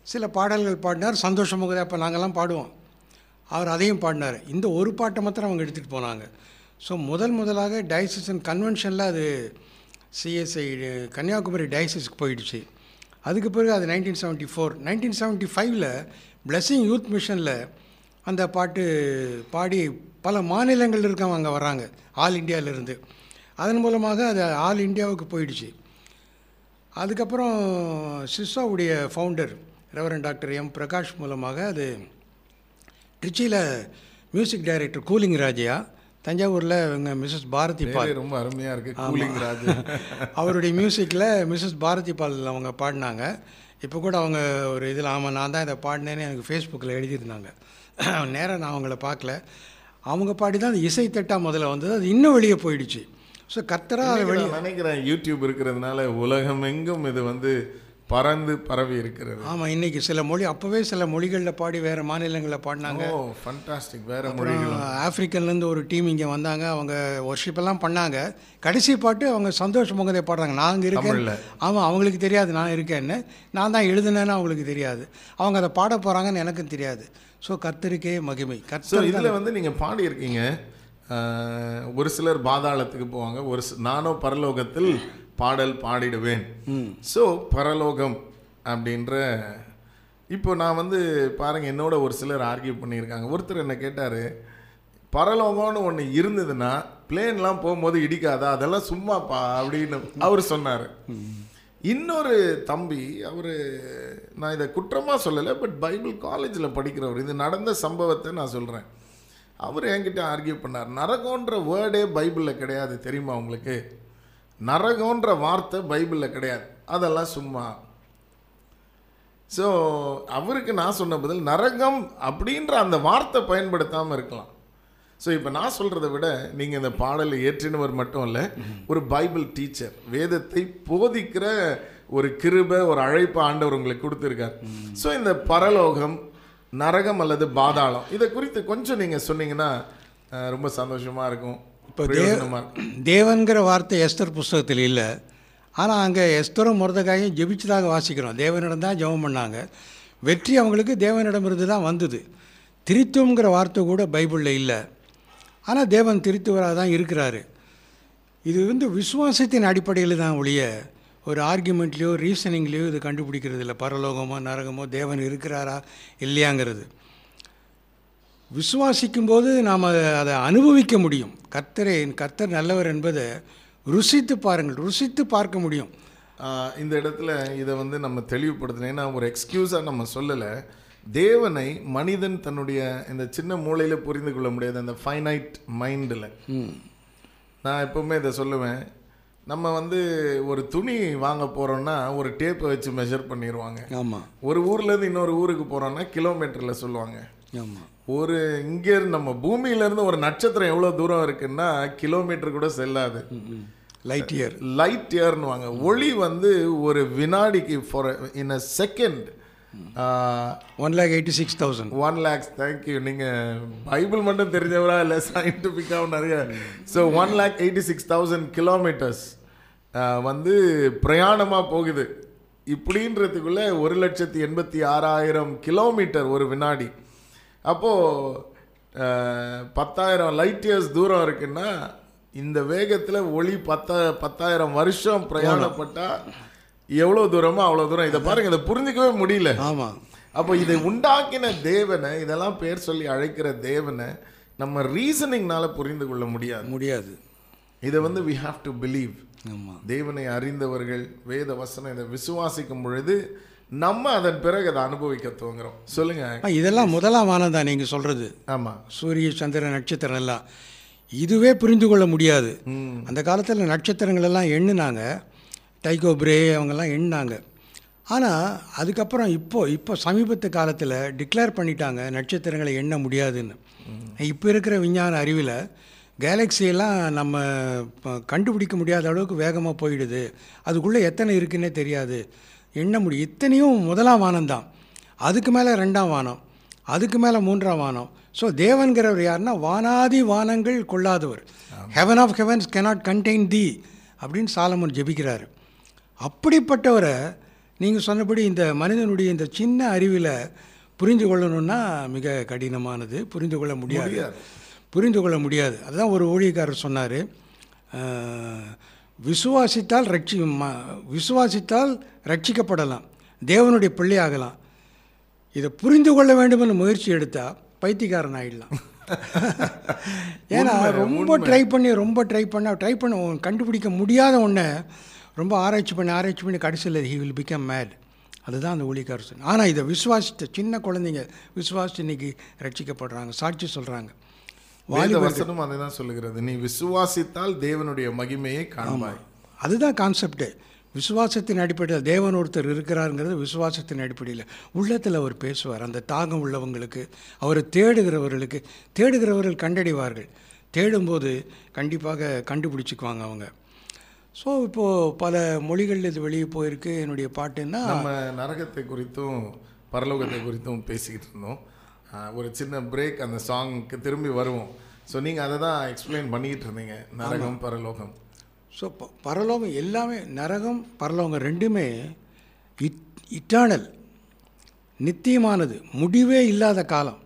சில பாடல்கள் பாடினார் சந்தோஷமாக அப்போ நாங்கள்லாம் பாடுவோம் அவர் அதையும் பாடினார் இந்த ஒரு பாட்டை மாத்திரம் அவங்க எடுத்துகிட்டு போனாங்க ஸோ முதல் முதலாக டயசிசன் கன்வென்ஷனில் அது சிஎஸ்ஐ கன்னியாகுமரி டயசிஸ்க்கு போயிடுச்சு அதுக்கு பிறகு அது nineteen seventy four nineteen seventy ஃபைவ்ல பிளெஸிங் யூத் மிஷனில் அந்த பாட்டு பாடி பல மாநிலங்கள் இருக்கவங்க அங்கே வராங்க ஆல் இந்தியாவிலேருந்து அதன் மூலமாக அது ஆல் இந்தியாவுக்கு போயிடுச்சு அதுக்கப்புறம் சிஸ்வாவுடைய founder Reverend doctor M Prakash மூலமாக அது திருச்சியில் மியூசிக் டைரக்டர் கூலிங் ராஜையா தஞ்சாவூரில் இவங்க மிஸ்ஸஸ் பாரதி பால் பேரே ரொம்ப அருமையாக இருக்குது கூலிங் ராஜ் அவருடைய மியூசிக்கில் மிஸ்ஸஸ் பாரதி பால் அவங்க பாடினாங்க இப்போ கூட அவங்க ஒரு இதில் ஆமாம் நான் தான் இதை பாடினேன்னு எனக்கு ஃபேஸ்புக்கில் எழுதியிருந்தாங்க நேராக நான் அவங்கள பார்க்கல அவங்க பாடி தான் அந்த இசை தட்டா முதல்ல வந்தது அது இன்னும் வெளியே போயிடுச்சு ஸோ கர்த்தராக அதை வெளியே நான் நினைக்கிறேன் யூடியூப் இருக்கிறதுனால உலகம் எங்கும் இது வந்து பறந்து பரவி இருக்கிறது ஆமாம் இன்றைக்கி சில மொழி அப்போவே சில மொழிகளில் பாடி வேறு மாநிலங்களில் பாடினாங்க ஓ ஃபண்டாஸ்டிக் வேற அப்புறம் மொழிகள் ஆப்பிரிக்கன்லேருந்து ஒரு டீம் இங்கே வந்தாங்க அவங்க worship எல்லாம் பண்ணாங்க கடைசி பாட்டு அவங்க சந்தோஷ் முகதே பாடுறாங்க நான் அங்கே இருக்கேன் தமிழ்ல. ஆமாம் அவங்களுக்கு தெரியாது நான் இருக்கேன்னு நான் தான் எழுதுனேன்னு அவங்களுக்கு தெரியாது அவங்க அதை பாட போகிறாங்கன்னு எனக்கும் தெரியாது ஸோ கர்த்தருக்கே மகிமை ஸோ கர்த்தர் இதில் வந்து நீங்கள் பாடியிருக்கீங்க ஆஹ், ஒரு சிலர் பாதாளத்துக்கு போவாங்க ஒரு சி- நானோ பரலோகத்தில் பாடல் பாடிடுவேன் ஸோ பரலோகம் அப்படின்ற இப்போ நான் வந்து பாருங்க என்னோட ஒரு சிலர் ஆர்கியூ பண்ணியிருக்காங்க ஒருத்தர் என்ன கேட்டார் பரலோகம்னு ஒன்று இருந்ததுன்னா பிளேன்லாம் போகும்போது இடிக்காதா அதெல்லாம் சும்மாப்பா அப்படின்னு அவர் சொன்னார் இன்னொரு தம்பி அவர் நான் இதை குற்றமாக சொல்லலை பட் பைபிள் காலேஜில் படிக்கிறவர் இது நடந்த சம்பவத்தை நான் சொல்கிறேன் அவர் என்கிட்ட ஆர்கியூ பண்ணார் நரகம்ன்ற வேர்டே பைபிளில் கிடையாது தெரியுமா உங்களுக்கு நரகம்ன்ற வார்த்தை பைபிளில் கிடையாது அதெல்லாம் சும்மா ஸோ அவருக்கு நான் சொன்ன பதில் நரகம் அப்படின்ற அந்த வார்த்தை பயன்படுத்தாமல் இருக்கலாம் ஸோ இப்போ நான் சொல்கிறத விட நீங்கள் இந்த பாடலை ஏற்றினவர் மட்டும் இல்லை ஒரு பைபிள் டீச்சர் வேதத்தை போதிக்கிற ஒரு கிருபை ஒரு அழைப்பு ஆண்டவர் உங்களுக்கு கொடுத்துருக்கார் ஸோ இந்த பரலோகம் நரகம் அல்லது பாதாளம் இதை குறித்து கொஞ்சம் நீங்கள் சொன்னீங்கன்னா அஹ், ரொம்ப சந்தோஷமாக இருக்கும் இப்போ பிரயோஜனமாக இருக்கும் தேவன்கிற வார்த்தை எஸ்தர் புஸ்தகத்தில் இல்லை ஆனால் அங்கே எஸ்தரும் முருதகாயும் ஜெபிச்சதாக வாசிக்கிறோம் தேவனிடம் தான் ஜெபம் பண்ணாங்க வெற்றி அவங்களுக்கு தேவனிடமிருந்து தான் வந்தது திருத்துவங்கிற வார்த்தை கூட பைபிளில் இல்லை ஆனால் தேவன் திருத்துவராக தான் இருக்கிறாரு இது வந்து விசுவாசத்தின் அடிப்படையில் தான் ஒழிய ஒரு ஆர்கியூமெண்ட்லேயோ ரீசனிங்லேயோ இது கண்டுபிடிக்கிறது இல்லை பரலோகமோ நரகமோ தேவன் இருக்கிறாரா இல்லையாங்கிறது விசுவாசிக்கும்போது நாம் அதை அதை அனுபவிக்க முடியும் கர்த்தரை கர்த்தர் நல்லவர் என்பதை ருசித்து பாருங்கள் ருசித்து பார்க்க முடியும் ஆஹ் இந்த இடத்துல இதை வந்து நம்ம தெளிவுபடுத்தணும் ஏன்னா ஒரு எக்ஸ்கியூஸாக நம்ம சொல்லலை தேவனை மனிதன் தன்னுடைய இந்த சின்ன மூளையில் புரிந்து கொள்ள முடியாது அந்த ஃபைனைட் மைண்டில் நான் எப்பவுமே இதை சொல்லுவேன் நம்ம வந்து ஒரு துணி வாங்க போகிறோம்னா ஒரு டேப்பை வச்சு மெஷர் பண்ணிடுவாங்க ஆமாம் ஒரு ஊர்லேருந்து இன்னொரு ஊருக்கு போகிறோம்னா கிலோமீட்டரில் சொல்லுவாங்க ஆமாம் ஒரு இங்கேருந்து நம்ம பூமியிலேருந்து ஒரு நட்சத்திரம் எவ்வளோ தூரம் இருக்குன்னா கிலோமீட்டர் கூட செல்லாது லைட் இயர் லைட் இயர்னுவாங்க ஒளி வந்து ஒரு வினாடிக்கு for in a second one lakh eighty six thousand one lakhs thank you நீங்கள் பைபிள் மட்டும் தெரிஞ்சவரா இல்லை சயின்டிஃபிக்காகவும் நிறைய so one lakh eighty six thousand kilometres வந்து பிரயாணமாக போகுது இப்படின்றதுக்குள்ளே ஒரு லட்சத்தி எண்பத்தி ஆறாயிரம் கிலோமீட்டர் ஒரு வினாடி அப்போது பத்தாயிரம் லைட் இயர்ஸ் தூரம் இருக்குன்னா இந்த வேகத்தில் ஒளி பத்த பத்தாயிரம் வருஷம் பிரயாணப்பட்டா எவ்வளோ தூரமோ அவ்வளோ தூரம் இதை பாருங்க இதை புரிஞ்சிக்கவே முடியல ஆமாம் அப்போ இதை உண்டாக்கின தேவனை இதெல்லாம் பேர் சொல்லி அழைக்கிற தேவனை நம்ம ரீசனிங்னால புரிந்து கொள்ள முடியாது முடியாது இதை வந்து வி ஹாவ் டு பிலீவ் ஆமாம் தேவனை அறிந்தவர்கள் வேத வசனம் இதை விசுவாசிக்கும் பொழுது நம்ம அதன் பிறகு அதை அனுபவிக்க துவங்குறோம் சொல்லுங்க இதெல்லாம் முதலாம் வானம் தான் நீங்கள் சொல்கிறது ஆமா சூரிய சந்திர நட்சத்திரம் எல்லாம் இதுவே புரிந்து கொள்ள முடியாது அந்த காலத்தில் நட்சத்திரங்கள் எல்லாம் எண்ணுனாங்க டைகோ பிரே அவங்கெல்லாம் எண்ணினாங்க ஆனால் அதுக்கப்புறம் இப்போ இப்போ சமீபத்து காலத்தில் டிக்ளேர் பண்ணிட்டாங்க நட்சத்திரங்களை எண்ண முடியாதுன்னு இப்போ இருக்கிற விஞ்ஞான அறிவில் கேலக்ஸியெல்லாம் நம்ம ப- கண்டுபிடிக்க முடியாத அளவுக்கு வேகமாக போயிடுது அதுக்குள்ளே எத்தனை இருக்குன்னே தெரியாது எண்ண முடியும் இத்தனையும் முதலாம் வானம் தான் அதுக்கு மேலே ரெண்டாம் வானம் அதுக்கு மேலே மூன்றாம் வானம் ஸோ தேவன்கிறவர் யாருன்னா வானாதி வானங்கள் கொள்ளாதவர் heaven of heavens cannot contain the அப்படின்னு சாலமன் ஜெபிக்கிறாரு அப்படிப்பட்டவரை நீங்கள் சொன்னபடி இந்த மனிதனுடைய இந்த சின்ன அறிவில் புரிந்து கொள்ளணும்னா மிக கடினமானது புரிந்து கொள்ள முடியாது முடியாது. புரிந்து கொள்ள முடியாது அதுதான் ஒரு ஊழியக்காரர் சொன்னார் விசுவாசித்தால் ரட்சி ம- விசுவாசித்தால் ரட்சிக்கப்படலாம் தேவனுடைய பிள்ளையாகலாம் இதை புரிந்து கொள்ள வேண்டும்னு முயற்சி எடுத்தால் பைத்தியக்காரன் ஆகிடலாம் ஏன்னா ரொம்ப ட்ரை பண்ணி ரொம்ப ட்ரை பண்ண ட்ரை பண்ண உன் கண்டுபிடிக்க முடியாத ஒன்றை ரொம்ப ஆராய்ச்சி பண்ணி ஆராய்ச்சி பண்ணி கடைசியில் ஹி வில் பிகம் மேட் அதுதான் அந்த ஊழியக்காரர் சொன்ன ஆனால் இதை விசுவாசித்த சின்ன குழந்தைங்க விசுவாசித்து இன்னைக்கு ரட்சிக்கப்படுறாங்க சாட்சி சொல்கிறாங்க வேத வசனம் அதை தான் சொல்லுகிறது நீ விசுவாசித்தால் தேவனுடைய மகிமையை காண்பாய் அதுதான் கான்செப்ட்டு விசுவாசத்தின் அடிப்படையில் தேவன் ஒருத்தர் இருக்கிறாருங்கிறது விசுவாசத்தின் அடிப்படையில் உள்ளத்தில் அவர் பேசுவார் அந்த தாகம் உள்ளவங்களுக்கு அவரை தேடுகிறவர்களுக்கு தேடுகிறவர்கள் கண்டடைவார்கள் தேடும்போது கண்டிப்பாக கண்டுபிடிச்சிக்குவாங்க அவங்க ஸோ இப்போது பல மொழிகளில் இது வெளியே போயிருக்கு என்னுடைய பாட்டுன்னா நம்ம நரகத்தை குறித்தும் பரலோகத்தை குறித்தும் பேசிக்கிட்டு இருந்தோம் ஆஹ் ஒரு சின்ன பிரேக் அந்த சாங்க்கு திரும்பி வருவோம் ஸோ நீங்கள் அதை தான் எக்ஸ்பிளைன் பண்ணிக்கிட்டு இருந்தீங்க நரகம் பரலோகம் ஸோ ப பரலோகம் எல்லாமே நரகம் பரலோகம் ரெண்டுமே இட் இட்டானல் நித்தியமானது முடிவே இல்லாத காலம்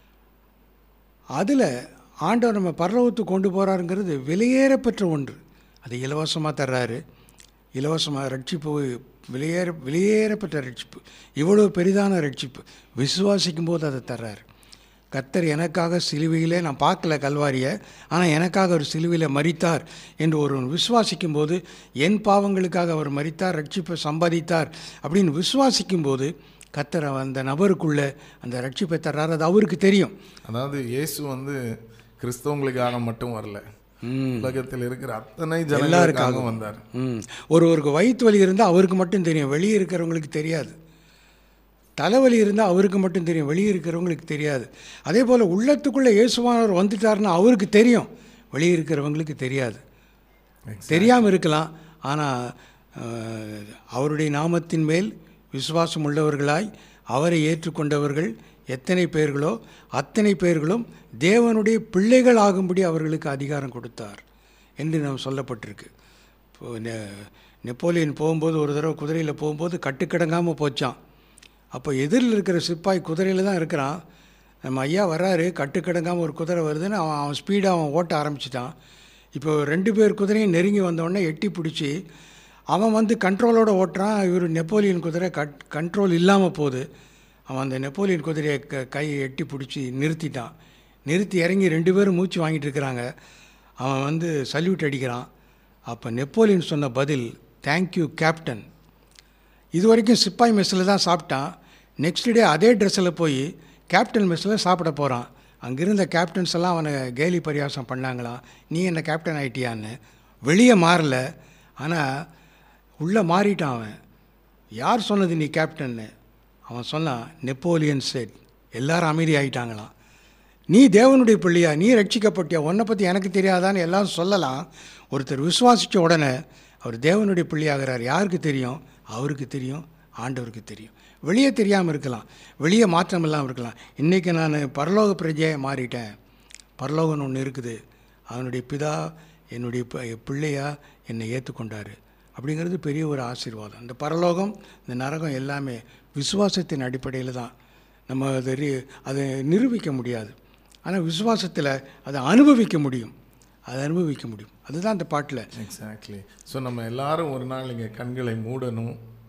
அதில் ஆண்டவர் நம்ம பரலோகத்துக்கு கொண்டு போகிறாருங்கிறது விலையேறப்பெற்ற ஒன்று அது இலவசமாக தர்றாரு இலவசமாக ரட்சிப்பு விலையேற விலையேறப்பெற்ற ரட்சிப்பு இவ்வளோ பெரிதான ரட்சிப்பு விசுவாசிக்கும் போது அதை தர்றாரு கர்த்தர் எனக்காக சிலுவையிலே நான் பார்க்கல கல்வாரியை ஆனால் எனக்காக ஒரு சிலுவையில் மரித்தார் என்று ஒருவன் விசுவாசிக்கும் போது என் பாவங்களுக்காக அவர் மரித்தார் ரட்சிப்பை சம்பாதித்தார் அப்படின்னு விசுவாசிக்கும் போது கர்த்தர் அந்த நபருக்குள்ள அந்த ரட்சிப்பை தர்றார் அது அவருக்கு தெரியும் அதாவது இயேசு வந்து கிறிஸ்தவங்களுக்காக மட்டும் வரல உலகத்தில் இருக்கிற அத்தனை ஜனங்களுக்காக வந்தார் ம் ஒருவருக்கு வயிற்று வலி இருந்தால் அவருக்கு மட்டும் தெரியும் வெளியே இருக்கிறவங்களுக்கு தெரியாது தலைவலி இருந்தால் அவருக்கு மட்டும் தெரியும் வெளியே இருக்கிறவங்களுக்கு தெரியாது அதே போல் உள்ளத்துக்குள்ளே இயேசுவானவர் வந்துட்டாருன்னா அவருக்கு தெரியும் வெளியே இருக்கிறவங்களுக்கு தெரியாது தெரியாமல் இருக்கலாம் ஆனால் அவருடைய நாமத்தின் மேல் விசுவாசம் உள்ளவர்களாய் அவரை ஏற்றுக்கொண்டவர்கள் எத்தனை பேர்களோ அத்தனை பேர்களும் தேவனுடைய பிள்ளைகள் ஆகும்படி அவர்களுக்கு அதிகாரம் கொடுத்தார் என்று நாம் சொல்லப்பட்டிருக்கு இப்போ நெ- நெப்போலியன் போகும்போது ஒரு தடவை குதிரையில் போகும்போது கட்டுக்கடங்காமல் போச்சான் அப்போ எதிரில் இருக்கிற சிப்பாய் குதிரையில் தான் இருக்கிறான் நம்ம ஐயா வர்றாரு கட்டுக்கடங்காமல் ஒரு குதிரை வருதுன்னு அவன் அவன் ஸ்பீடாக அவன் ஓட்ட ஆரம்பிச்சிட்டான் இப்போ ரெண்டு பேர் குதிரையும் நெருங்கி வந்தோடனே எட்டி பிடிச்சி அவன் வந்து கண்ட்ரோலோட ஓட்டுறான் இவர் நெப்போலியன் குதிரை கட் கண்ட்ரோல் இல்லாமல் போகுது அவன் அந்த நெப்போலியன் குதிரையை க கையை எட்டி பிடிச்சி நிறுத்திட்டான் நிறுத்தி இறங்கி ரெண்டு பேரும் மூச்சு வாங்கிட்டு இருக்கிறாங்க அவன் வந்து சல்யூட் அடிக்கிறான் அப்போ நெப்போலியன் சொன்ன பதில் தேங்க்யூ கேப்டன் இது வரைக்கும் சிப்பாய் மெஸ்ஸில் தான் சாப்பிட்டான் நெக்ஸ்ட் டே அதே ட்ரெஸ்ஸில் போய் கேப்டன் மெஸ்ஸில் சாப்பிட போகிறான் அங்கிருந்த கேப்டன்ஸ் எல்லாம் அவனை கேலி பரியாசம் பண்ணாங்களாம் நீ என்ன கேப்டன் ஆயிட்டியான்னு வெளியே மாறல ஆனால் உள்ளே மாறிட்டான் அவன் யார் சொன்னது நீ கேப்டன்னு அவன் சொன்னான் நெப்போலியன் செட் எல்லாரும் அமைதி ஆயிட்டாங்களாம் நீ தேவனுடைய பிள்ளையா நீ ரட்சிக்கப்பட்டியா உன்னை பற்றி எனக்கு தெரியாதான்னு எல்லாரும் சொல்லலாம் ஒருத்தர் விசுவாசித்த உடனே அவர் தேவனுடைய பிள்ளையாகிறார் யாருக்கு தெரியும் அவருக்கு தெரியும் ஆண்டவருக்கு தெரியும் வெளியே தெரியாமல் இருக்கலாம் வெளியே மாற்றம் இல்லாமல் இருக்கலாம் இன்றைக்கி நான் பரலோக பிரஜையாக மாறிட்டேன் பரலோகம்னு ஒன்று இருக்குது அவனுடைய பிதா என்னுடைய ப- பிள்ளையா என்னை ஏற்றுக்கொண்டார் அப்படிங்கிறது பெரிய ஒரு ஆசீர்வாதம் இந்த பரலோகம் இந்த நரகம் எல்லாமே விசுவாசத்தின் அடிப்படையில் தான் நம்ம அதை ரி- அதை நிரூபிக்க முடியாது ஆனால் விசுவாசத்தில் அதை அனுபவிக்க முடியும் அதை அனுபவிக்க முடியும் அதுதான் அந்த பாட்டில் எக்ஸாக்ட்லி ஸோ நம்ம எல்லாரும் ஒரு நாள் இங்கே கண்களை மூடணும்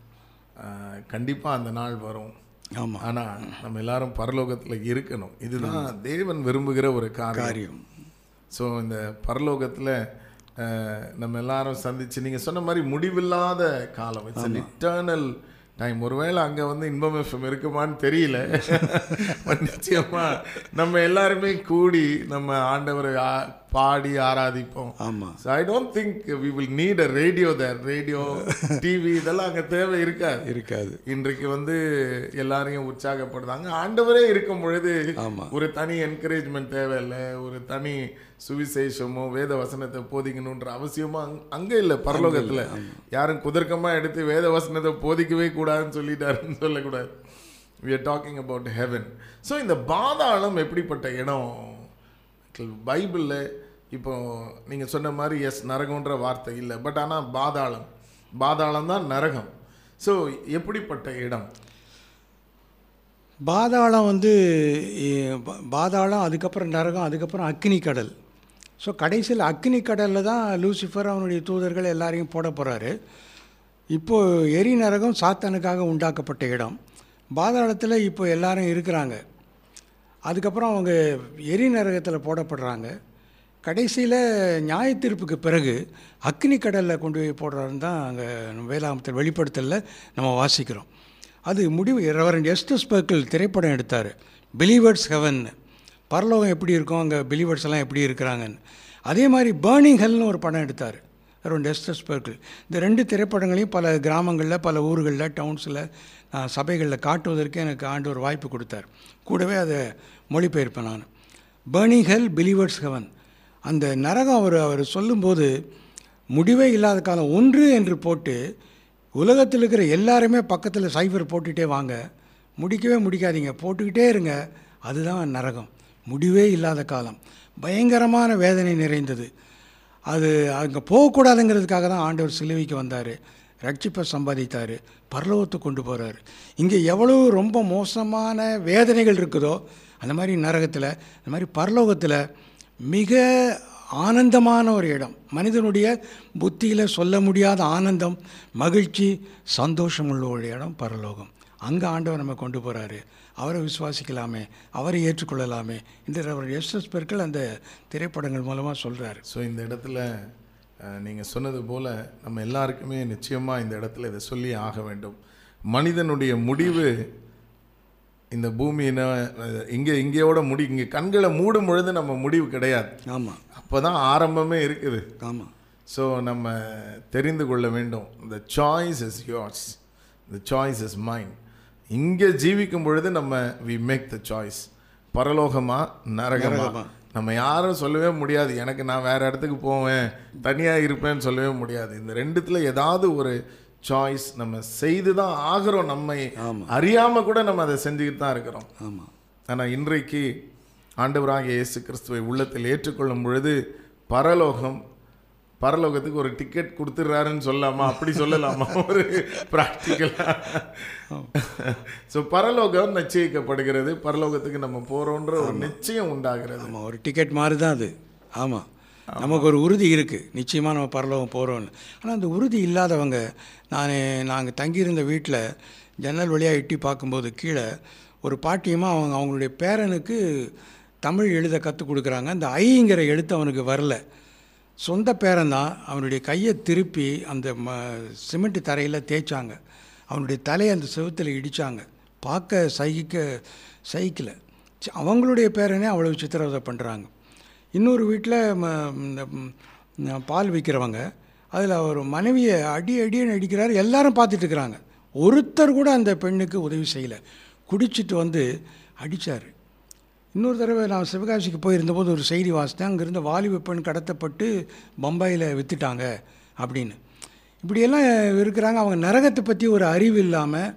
கண்டிப்பாக அந்த நாள் வரும் ஆமாம் ஆனால் நம்ம எல்லாரும் பரலோகத்தில் இருக்கணும் இதுதான் தேவன் விரும்புகிற ஒரு காரியம் காரியம் ஸோ இந்த பரலோகத்தில் நம்ம எல்லாரும் சந்திச்சு நீங்கள் சொன்ன மாதிரி முடிவில்லாத காலம் இட்ஸ் an இட்டர்னல் டைம் ஒருவேளை அங்கே வந்து இன்பம் எஃப்எம் இருக்குமான்னு தெரியல But நிச்சயமா நம்ம எல்லாருமே கூடி நம்ம ஆண்டவரை ஆ- பாடி ஆராதிப்போம் ஆமாம் so I don't think we will need a radio there radio TV இதெல்லாம் அங்கே தேவை இருக்காது இருக்காது இன்றைக்கு வந்து எல்லாரையும் உற்சாகப்படுத்தாங்க ஆண்டவரே இருக்கும் பொழுது ஆமா. ஒரு தனி என்கரேஜ்மெண்ட் தேவையில்லை ஒரு தனி சுவிசேஷமோ வேத வசனத்தை போதிக்கணுன்ற அவசியமோ அங்க- அங்க இல்லை பரலோகத்துல யாரும் குதர்க்கமா எடுத்து வேத வசனத்தை போதிக்கவே கூடாதுன்னு சொல்லிட்டாருன்னு சொல்லக்கூடாது we are talking about heaven so இந்த பாதாளம் எப்படிப்பட்ட இடம் பைபிளில் இப்போ நீங்கள் சொன்ன மாதிரி எஸ் நரகம்ன்ற வார்த்தை இல்லை பட் ஆனால் பாதாளம் பாதாளம் தான் நரகம் ஸோ எப்படிப்பட்ட இடம் பாதாளம் வந்து இ- பா- பாதாளம் அதுக்கப்புறம் நரகம் அதுக்கப்புறம் அக்னி கடல் ஸோ கடைசியில் அக்னி கடலில் தான் லூசிஃபர் அவனுடைய தூதர்கள் எல்லாரையும் போட போகிறாரு இப்போது எரி நரகம் சாத்தானுக்காக உண்டாக்கப்பட்ட இடம் பாதாளத்தில் இப்போ எல்லாரும் இருக்கிறாங்க அதுக்கப்புறம் அவங்க எரி நரகத்தில் போடப்படுறாங்க கடைசியில் நியாய தீர்ப்புக்கு பிறகு அக்னி கடலில் கொண்டு போய் போடுறாருன்னு தான் அங்கே வேளாமத்தில் வெளிப்படுத்தலில் நம்ம வாசிக்கிறோம் அது முடிவு ரெவரண்ட் எஸ்டஸ் பர்க்கிள் திரைப்படம் எடுத்தார் பிலீவர்ஸ் ஹெவன் பரலோகம் எப்படி இருக்கும் அங்கே பிலீவர்ஸ் எல்லாம் எப்படி இருக்கிறாங்கன்னு அதே மாதிரி பேர்னிங் ஹெல்னு ஒரு படம் எடுத்தார் ரெவரண்ட் எஸ்டஸ் பர்க்கிள் இந்த ரெண்டு திரைப்படங்களையும் பல கிராமங்களில் பல ஊர்களில் டவுன்ஸில் நான் சபைகளில் காட்டுவதற்கு எனக்கு ஆண்டவர் வாய்ப்பு கொடுத்தார் கூடவே அதை மொழிபெயர்ப்பேன் நான் பேர்னிங் ஹெல் பிலீவர்ஸ் ஹெவன் அந்த நரகம் அவர் அவர் சொல்லும்போது முடிவே இல்லாத காலம் ஒன்று என்று போட்டு உலகத்தில் இருக்கிற எல்லாருமே பக்கத்தில் சைபர் போட்டுகிட்டே வாங்க முடிக்கவே முடிக்காதீங்க போட்டுக்கிட்டே இருங்க அதுதான் நரகம் முடிவே இல்லாத காலம் பயங்கரமான வேதனை நிறைந்தது அது அங்கே போகக்கூடாதுங்கிறதுக்காக தான் ஆண்டவர் சிலுவைக்கு வந்தார் ரட்சிப்பை சம்பாதித்தார் பரலோகத்துக்கு கொண்டு போகிறாரு இங்கே எவ்வளவு ரொம்ப மோசமான வேதனைகள் இருக்குதோ அந்த மாதிரி நரகத்தில் அந்த மாதிரி பரலோகத்தில் மிக ஆனந்தமான ஒரு இடம் மனிதனுடைய புத்தியில் சொல்ல முடியாத ஆனந்தம் மகிழ்ச்சி சந்தோஷம் உள்ள ஒரு இடம் பரலோகம் அங்கே ஆண்டவர் நம்ம கொண்டு போகிறாரு அவரை விசுவாசிக்கலாமே அவரை ஏற்றுக்கொள்ளலாமே இந்த அவர் எஸ்எஸ் பெருக்கள் அந்த திரைப்படங்கள் மூலமாக சொல்கிறாரு ஸோ இந்த இடத்துல நீங்கள் சொன்னது போல் நம்ம எல்லாருக்குமே நிச்சயமாக இந்த இடத்துல இதை சொல்லி ஆக வேண்டும் மனிதனுடைய முடிவு இந்த பூமியின இங்கே இங்கேயோட முடி இங்கே கண்களை மூடும் பொழுது நம்ம முடிவு கிடையாது ஆமாம் அப்போ தான் ஆரம்பமே இருக்குது ஆமாம் ஸோ நம்ம தெரிந்து கொள்ள வேண்டும் the choice is yours the choice is mind இங்கே ஜீவிக்கும் பொழுது நம்ம வி மேக் த சாய்ஸ் பரலோகமா நரகமா நரகமா. நம்ம யாரும் சொல்லவே முடியாது எனக்கு நான் வேற இடத்துக்கு போவேன் தனியாக இருப்பேன்னு சொல்லவே முடியாது இந்த ரெண்டுத்துல ஏதாவது ஒரு சாய்ஸ் நம்ம செய்து தான் ஆகிறோம் நம்மை அறியாம கூட நம்ம அதை செஞ்சுக்கிட்டு தான் இருக்கிறோம் ஆமாம் ஆனால் இன்றைக்கு ஆண்டவராகிய இயேசு கிறிஸ்துவை உள்ளத்தில் ஏற்றுக்கொள்ளும் பொழுது பரலோகம் பரலோகத்துக்கு ஒரு டிக்கெட் கொடுத்துட்றாருன்னு சொல்லலாமா அப்படி சொல்லலாமா ஒரு ப்ராக்டிக்கலாக ஸோ பரலோகம் நிச்சயிக்கப்படுகிறது பரலோகத்துக்கு நம்ம போகிறோன்ற ஒரு நிச்சயம் உண்டாகிறது ஆமாம் ஒரு டிக்கெட் மாதிரி தான் அது ஆமாம் நமக்கு ஒரு உறுதி இருக்குது நிச்சயமாக நம்ம பரலோகம் போகிறோன்னு ஆனால் அந்த உறுதி இல்லாதவங்க நான் நாங்கள் தங்கியிருந்த வீட்டில் ஜன்னல் வழியாக எட்டி பார்க்கும்போது கீழே ஒரு பாட்டியமாக அவங்க அவங்களுடைய பேரனுக்கு தமிழ் எழுத கற்றுக் கொடுக்குறாங்க அந்த ஐங்கிற எழுத்து அவனுக்கு வரல சொந்த பேரன் தான் அவனுடைய கையை திருப்பி அந்த ம சிமெண்ட் தரையில் தேய்ச்சாங்க அவனுடைய தலையை அந்த செவுத்தில் இடித்தாங்க பார்க்க சகிக்க சகிக்கல சி- அவங்களுடைய பேரனே அவ்வளவு சித்திரவதை பண்ணுறாங்க இன்னொரு வீட்டில் இந்த ம், பால் விற்கிறவங்க அதில் ஒரு மனைவியை அடி அடின்னு அடிக்கிறாரு எல்லாரும் பார்த்துட்டு இருக்கிறாங்க ஒருத்தர் கூட அந்த பெண்ணுக்கு உதவி செய்யலை குடிச்சிட்டு வந்து அடித்தார் இன்னொரு தடவை நான் சிவகாசிக்கு போயிருந்தபோது ஒரு செய்தி வாசித்தேன் அங்கேருந்து வாலிப பெண் கடத்தப்பட்டு பம்பாயில் விற்றுட்டாங்க அப்படின்னு இப்படியெல்லாம் இருக்கிறாங்க அவங்க நரகத்தை பற்றி ஒரு அறிவு இல்லாமல்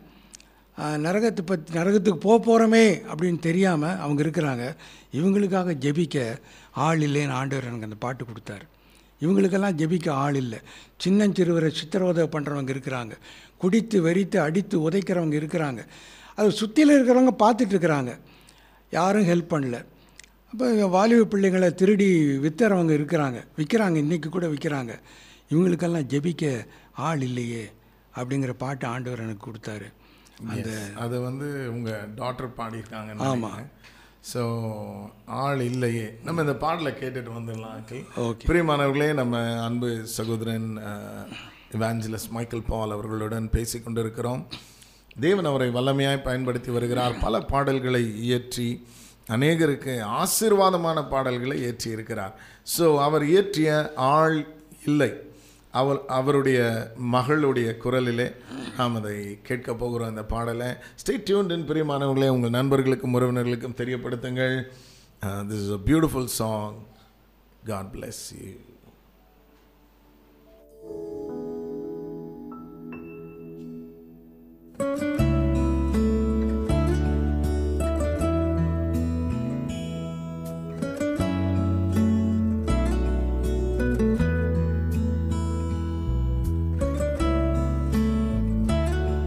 நரகத்தை பற்றி நரகத்துக்கு போக போகிறோமே அப்படின்னு தெரியாமல் அவங்க இருக்கிறாங்க இவங்களுக்காக ஜெபிக்க ஆள் இல்லைன்னு ஆண்டவர் எனக்கு அந்த பாட்டு கொடுத்தாரு இவங்களுக்கெல்லாம் ஜெபிக்க ஆள் இல்லை சின்னஞ்சிறுவரை சித்திரவதை பண்ணுறவங்க இருக்கிறாங்க குடித்து வெறித்து அடித்து உதைக்கிறவங்க இருக்கிறாங்க அது சுற்றியில் இருக்கிறவங்க பார்த்துட்டு இருக்கிறாங்க யாரும் ஹெல்ப் பண்ணல அப்போ வாலிப பிள்ளைங்களை திருடி வித்துறவங்க இருக்கிறாங்க விற்கிறாங்க இன்றைக்கி கூட விற்கிறாங்க இவங்களுக்கெல்லாம் ஜெபிக்க ஆள் இல்லையே அப்படிங்கிற பாட்டு ஆண்டவர் எனக்கு கொடுத்தாரு அந்த அது வந்து உங்க டாக்டர் பாடியிருக்காங்க ஆமா. ஸோ ஆள் இல்லையே நம்ம இந்த பாடலை கேட்டுட்டு வந்துடலாம் அங்கிள் ஓகே பிரியமானவர்களே நம்ம அன்பு சகோதரன் இவாஞ்சலஸ் மைக்கேல் பால் அவர்களுடன் பேசிக் கொண்டிருக்கிறோம் தேவன் அவரை வல்லமையாய் பயன்படுத்தி வருகிறார் பல பாடல்களை இயற்றி அநேகருக்கு ஆசீர்வாதமான பாடல்களை இயற்றி இருக்கிறார் ஸோ அவர் இயற்றிய ஆள் இல்லை அவர் அவருடைய மகளுடைய குரலிலே நாம் அதை கேட்க போகிறோம் இந்த பாடலை ஸ்டே டியூன் பிரியமானவர்களே உங்கள் நண்பர்களுக்கும் உறவினர்களுக்கும் தெரியப்படுத்துங்கள் this is a beautiful song God bless you ஆ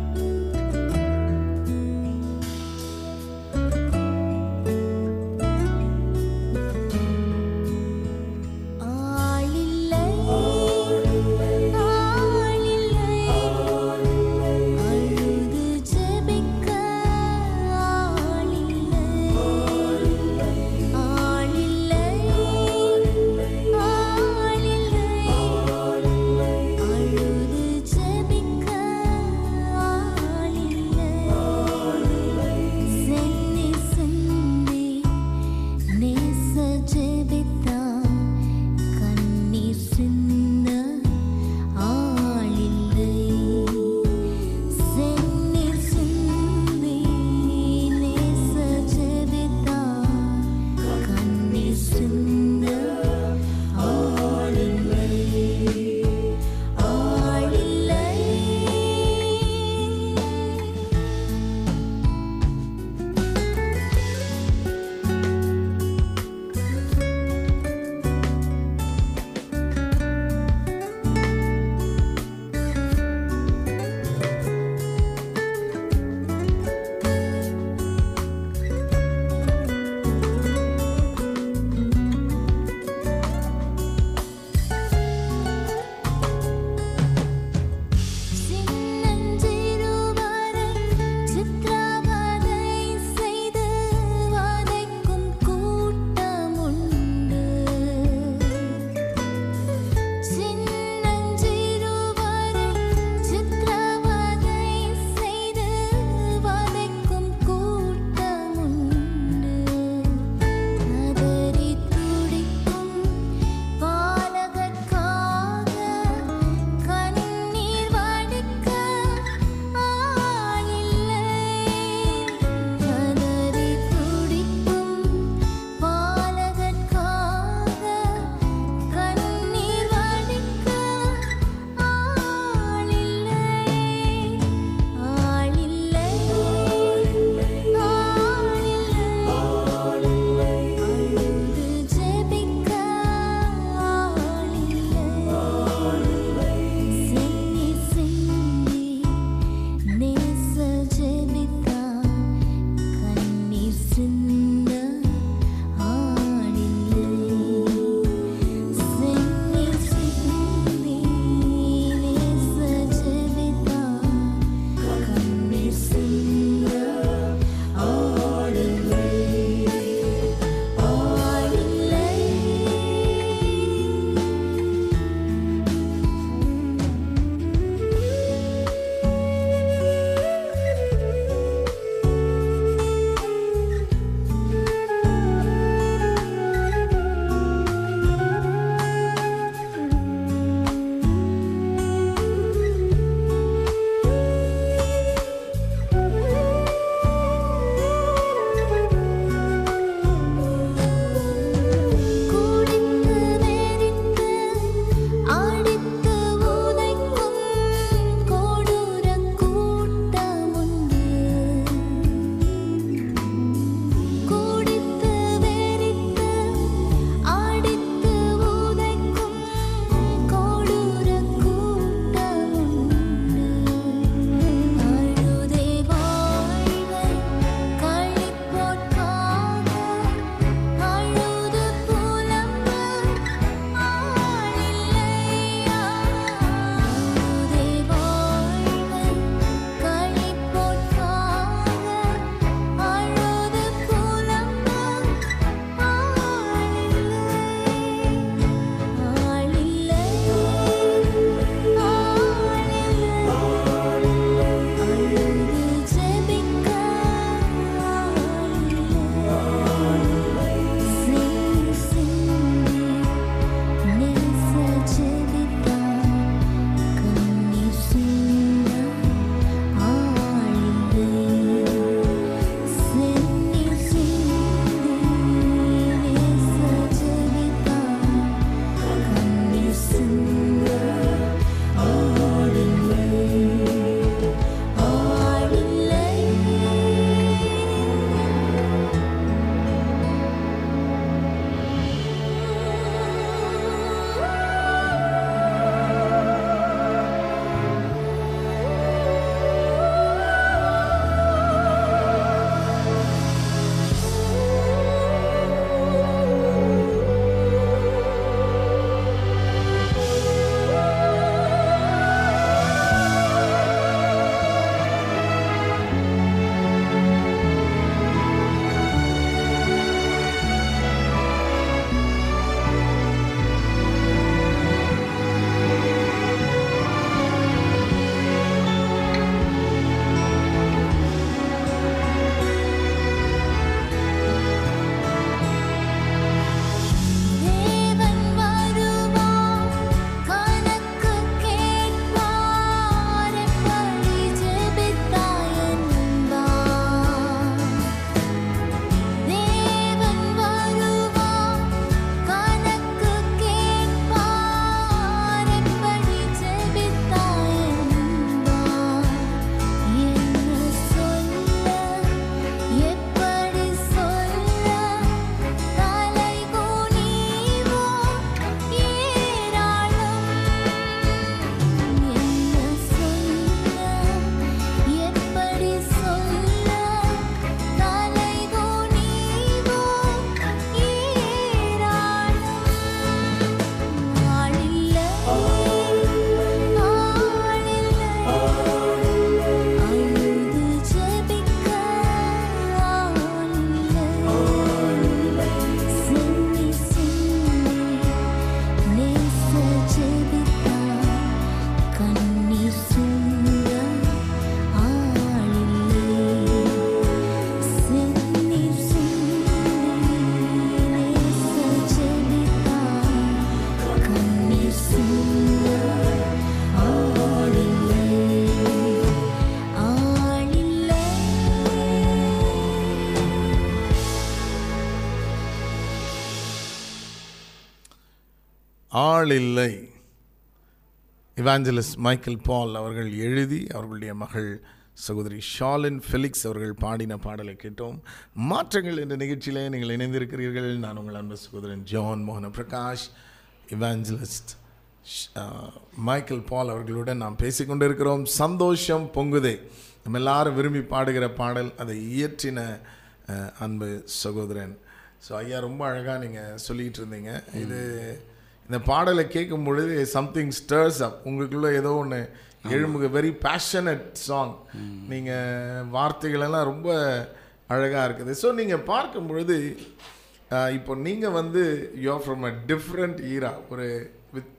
ஆள் இல்லை இவாஞ்சலிஸ்ட் மைக்கேல் பால் அவர்கள் எழுதி அவர்களுடைய மகள் சகோதரி ஷாலின் ஃபெலிக்ஸ் அவர்கள் பாடின பாடலை கேட்டோம் மாற்றங்கள் என்ற நிகழ்ச்சியிலே நீங்கள் இணைந்திருக்கிறீர்கள் நான் உங்கள் அன்பு சகோதரன் ஜான் மோகன பிரகாஷ் இவாஞ்சலிஸ்ட் மைக்கேல் பால் அவர்களுடன் நாம் பேசிக்கொண்டிருக்கிறோம் சந்தோஷம் பொங்குதே நம்ம எல்லாரும் விரும்பி பாடுகிற பாடல் அதை இயற்றின அஹ், அன்பு சகோதரன் ஸோ ஐயா ரொம்ப அழகாக நீங்கள் சொல்லிகிட்டு இருந்தீங்க இது இந்த பாடலை கேட்கும் பொழுது சம்திங் ஸ்டர்ஸ் அப் உங்களுக்குள்ள ஏதோ ஒன்று எழுமுக வெரி பேஷனட் சாங் நீங்கள் வார்த்தைகளெல்லாம் ரொம்ப அழகாக இருக்குது ஸோ நீங்கள் பார்க்கும் பொழுது ஆஹ், இப்போ நீங்கள் வந்து you from a different era ஒரு வித்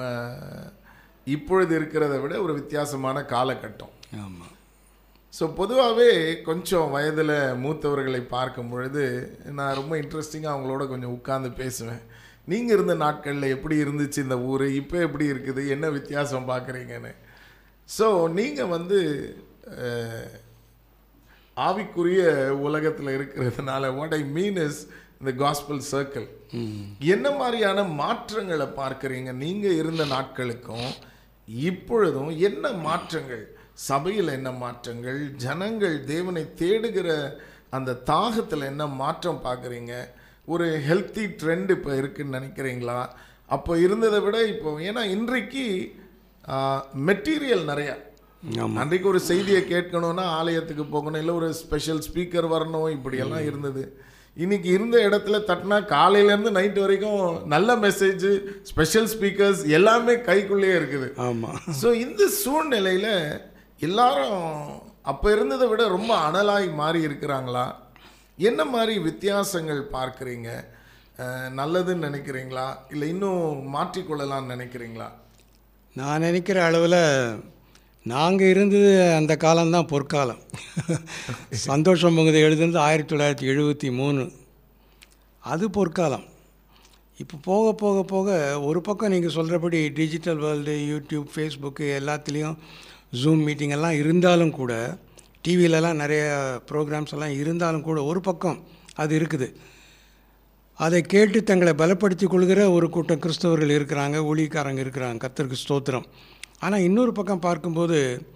இப்பொழுது இருக்கிறத விட ஒரு வித்தியாசமான காலகட்டம் ஆமாம் ஸோ பொதுவாகவே கொஞ்சம் வயதில் மூத்தவர்களை பார்க்கும் பொழுது நான் ரொம்ப இன்ட்ரெஸ்டிங்காக அவங்களோட கொஞ்சம் உட்கார்ந்து பேசுவேன் நீங்கள் இருந்த நாட்களில் எப்படி இருந்துச்சு இந்த ஊர் இப்போ எப்படி இருக்குது என்ன வித்தியாசம் பார்க்குறீங்கன்னு ஸோ நீங்கள் வந்து அஹ், ஆவிக்குரிய உலகத்தில் இருக்கிறதுனால வாட் ஐ மீன் இஸ் இந்த காஸ்பல் சர்க்கிள் என்ன மாதிரியான மாற்றங்களை பார்க்குறீங்க நீங்கள் இருந்த நாட்களுக்கும் இப்பொழுதும் என்ன மாற்றங்கள் சபையில் என்ன மாற்றங்கள் ஜனங்கள் தேவனை தேடுகிற அந்த தாகத்தில் என்ன மாற்றம் பார்க்குறீங்க ஒரு ஹெல்த்தி ட்ரெண்ட் இப்போ இருக்குன்னு நினைக்கிறீங்களா அப்போ இருந்ததை விட இப்போ ஏன்னா இன்றைக்கு மெட்டீரியல் நிறையா அன்றைக்கு ஒரு செய்தியை கேட்கணும்னா ஆலயத்துக்கு போகணும் இல்லை ஒரு ஸ்பெஷல் ஸ்பீக்கர் வரணும் இப்படியெல்லாம் இருந்தது இன்னைக்கு இருந்த இடத்துல தட்டினா காலையிலேருந்து நைட் வரைக்கும் நல்ல மெசேஜ் ஸ்பெஷல் ஸ்பீக்கர்ஸ் எல்லாமே கைக்குள்ளேயே இருக்குது ஆமாம் ஸோ இந்த சூழ்நிலையில் எல்லாரும் அப்போ இருந்ததை விட ரொம்ப அனலாய் மாறி இருக்கிறாங்களா என்ன மாதிரி வித்தியாசங்கள் பார்க்குறீங்க அஹ், நல்லதுன்னு நினைக்கிறீங்களா இல்லை இன்னும் மாற்றிக்கொள்ளலாம்னு நினைக்கிறீங்களா நான் நினைக்கிற அளவில் நாங்கள் இருந்தது அந்த காலம்தான் பொற்காலம் சந்தோஷம் பொங்குது எழுதுனது ஆயிரத்தி தொள்ளாயிரத்தி எழுபத்தி மூணு அது பொற்காலம் இப்போ போக போக போக ஒரு பக்கம் நீங்கள் சொல்கிறபடி டிஜிட்டல் வேர்ல்டு யூடியூப் ஃபேஸ்புக்கு எல்லாத்துலேயும் ஜூம் மீட்டிங் எல்லாம் இருந்தாலும் கூட டிவிலலாம் நிறைய ப்ரோக்ராம்ஸ் எல்லாம் இருந்தாலும் கூட ஒரு பக்கம் அது இருக்குது அதை கேட்டு தங்களை பலப்படுத்தி கொள்கிற ஒரு கூட்டம் கிறிஸ்தவர்கள் இருக்கிறாங்க ஊழியக்காரங்க இருக்கிறாங்க கர்த்தருக்கு ஸ்தோத்திரம் ஆனால் இன்னொரு பக்கம் பார்க்கும்போது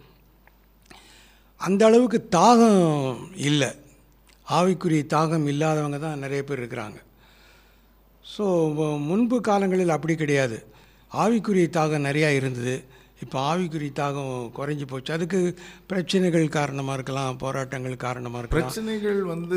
அந்த அளவுக்கு தாகம் இல்லை ஆவிக்குரிய தாகம் இல்லாதவங்க தான் நிறைய பேர் இருக்கிறாங்க ஸோ முன்பு காலங்களில் அப்படி கிடையாது ஆவிக்குரிய தாகம் நிறையா இருந்தது இப்போ ஆவிக்குரிய தாகம் குறைஞ்சி போச்சு அதுக்கு பிரச்சனைகள் காரணமாக இருக்கலாம் போராட்டங்கள் காரணமாக இருக்கலாம் பிரச்சனைகள் வந்து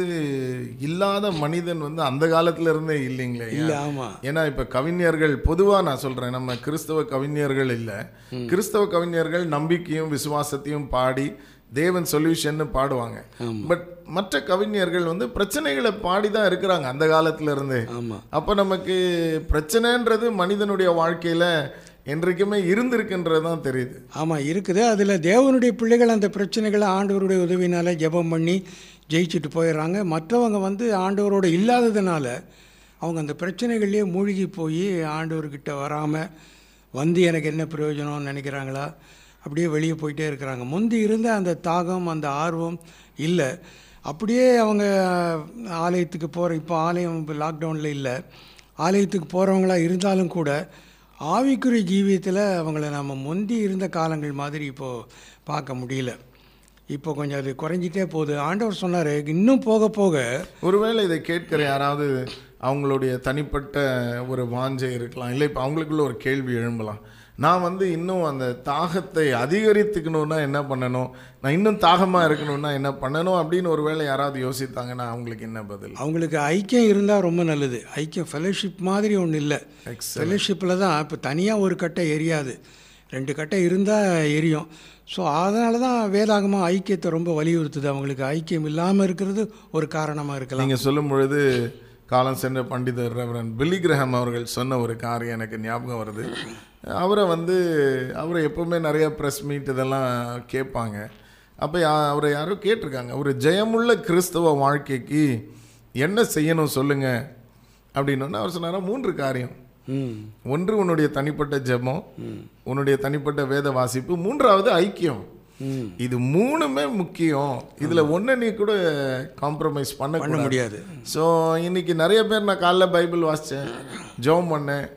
இல்லாத மனிதன் வந்து அந்த காலத்துல இருந்தே இல்லைங்களே இல்லை ஆமாம் ஏன்னா இப்ப கவிஞர்கள் பொதுவா நான் சொல்றேன் நம்ம கிறிஸ்தவ கவிஞர்கள் இல்ல கிறிஸ்தவ கவிஞர்கள் நம்பிக்கையும் விசுவாசத்தையும் பாடி தேவன் சொல்யூஷன் பாடுவாங்க பட் மற்ற கவிஞர்கள் வந்து பிரச்சனைகளை பாடி தான் இருக்கிறாங்க அந்த காலத்துல இருந்தே ஆமாம் அப்ப நமக்கு பிரச்சனைன்றது மனிதனுடைய வாழ்க்கையில என்றைக்குமே இருந்திருக்குன்றது தான் தெரியுது ஆமாம் இருக்குது அதில் தேவனுடைய பிள்ளைகள் அந்த பிரச்சனைகளை ஆண்டவருடைய உதவினால ஜெபம் பண்ணி ஜெயிச்சுட்டு போயிடுறாங்க மற்றவங்க வந்து ஆண்டவரோட இல்லாததுனால அவங்க அந்த பிரச்சனைகள்லேயே மூழ்கி போய் ஆண்டவர்கிட்ட வராமல் வந்து எனக்கு என்ன பிரயோஜனம்னு நினைக்கிறாங்களா அப்படியே வெளியே போயிட்டே இருக்கிறாங்க முந்தி இருந்த அந்த தாகம் அந்த ஆர்வம் இல்லை அப்படியே அவங்க ஆலயத்துக்கு போகிற இப்போ ஆலயம் இப்போ லாக்டவுனில் இல்லை ஆலயத்துக்கு போகிறவங்களா இருந்தாலும் கூட ஆவிக்குரிய ஜீவியத்தில் அவங்கள நம்ம முந்தி இருந்த காலங்கள் மாதிரி இப்போது பார்க்க முடியல இப்போ கொஞ்சம் அது குறைஞ்சிட்டே போகுது ஆண்டவர் சொன்னார் இன்னும் போக போக ஒருவேளை இதை கேட்கிற யாராவது அவங்களுடைய தனிப்பட்ட ஒரு வாஞ்சை இருக்கலாம் இல்லை இப்போ அவங்களுக்குள்ள ஒரு கேள்வி எழும்பலாம் நான் வந்து இன்னும் அந்த தாகத்தை அதிகரித்துக்கணும்னா என்ன பண்ணணும் நான் இன்னும் தாகமாக இருக்கணும்னா என்ன பண்ணணும் அப்படின்னு ஒரு வேளை யாராவது யோசித்தாங்கன்னா அவங்களுக்கு என்ன பதில் அவங்களுக்கு ஐக்கியம் இருந்தால் ரொம்ப நல்லது ஐக்கியம் ஃபெலோஷிப் மாதிரி ஒன்றும் இல்லை Excellent. ஃபெலோஷிப்பில் தான் இப்போ தனியாக ஒரு கட்டை எரியாது ரெண்டு கட்டை இருந்தால் எரியும் ஸோ அதனால தான் வேதாகமாக ஐக்கியத்தை ரொம்ப வலியுறுத்துது அவங்களுக்கு ஐக்கியம் இல்லாமல் இருக்கிறது ஒரு காரணமாக இருக்கலாம் நீங்கள் சொல்லும் பொழுது காலம் சென்ற பண்டிதர் ரெவரன் பில்லி கிரஹாம் அவர்கள் சொன்ன ஒரு காரியம் எனக்கு ஞாபகம் வருது அவரை வந்து அவரை எப்பவுமே நிறைய ப்ரெஸ் மீட் இதெல்லாம் கேட்பாங்க அப்போ அவரை யாரோ கேட்டிருக்காங்க ஒரு ஜெயமுள்ள கிறிஸ்தவ வாழ்க்கைக்கு என்ன செய்யணும் சொல்லுங்க அப்படின்னோன்னா அவர் சொன்னாரா மூன்று காரியம் ம் ஒன்று உன்னுடைய தனிப்பட்ட ஜெபம் உன்னுடைய தனிப்பட்ட வேத வாசிப்பு மூன்றாவது ஐக்கியம் ம் இது மூணுமே முக்கியம் இதுல ஒண்ணு நீ கூட காம்ப்ரமைஸ் பண்ண பண்ண முடியாது ஸோ இன்னைக்கு நிறைய பேர் நான் காலைல பைபிள் வாசித்தேன் ஜெபம் பண்ணேன்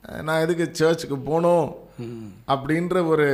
அஹ், நான் எதுக்கு சர்ச்சுக்கு போகணும் அப்படின்ற ஒரு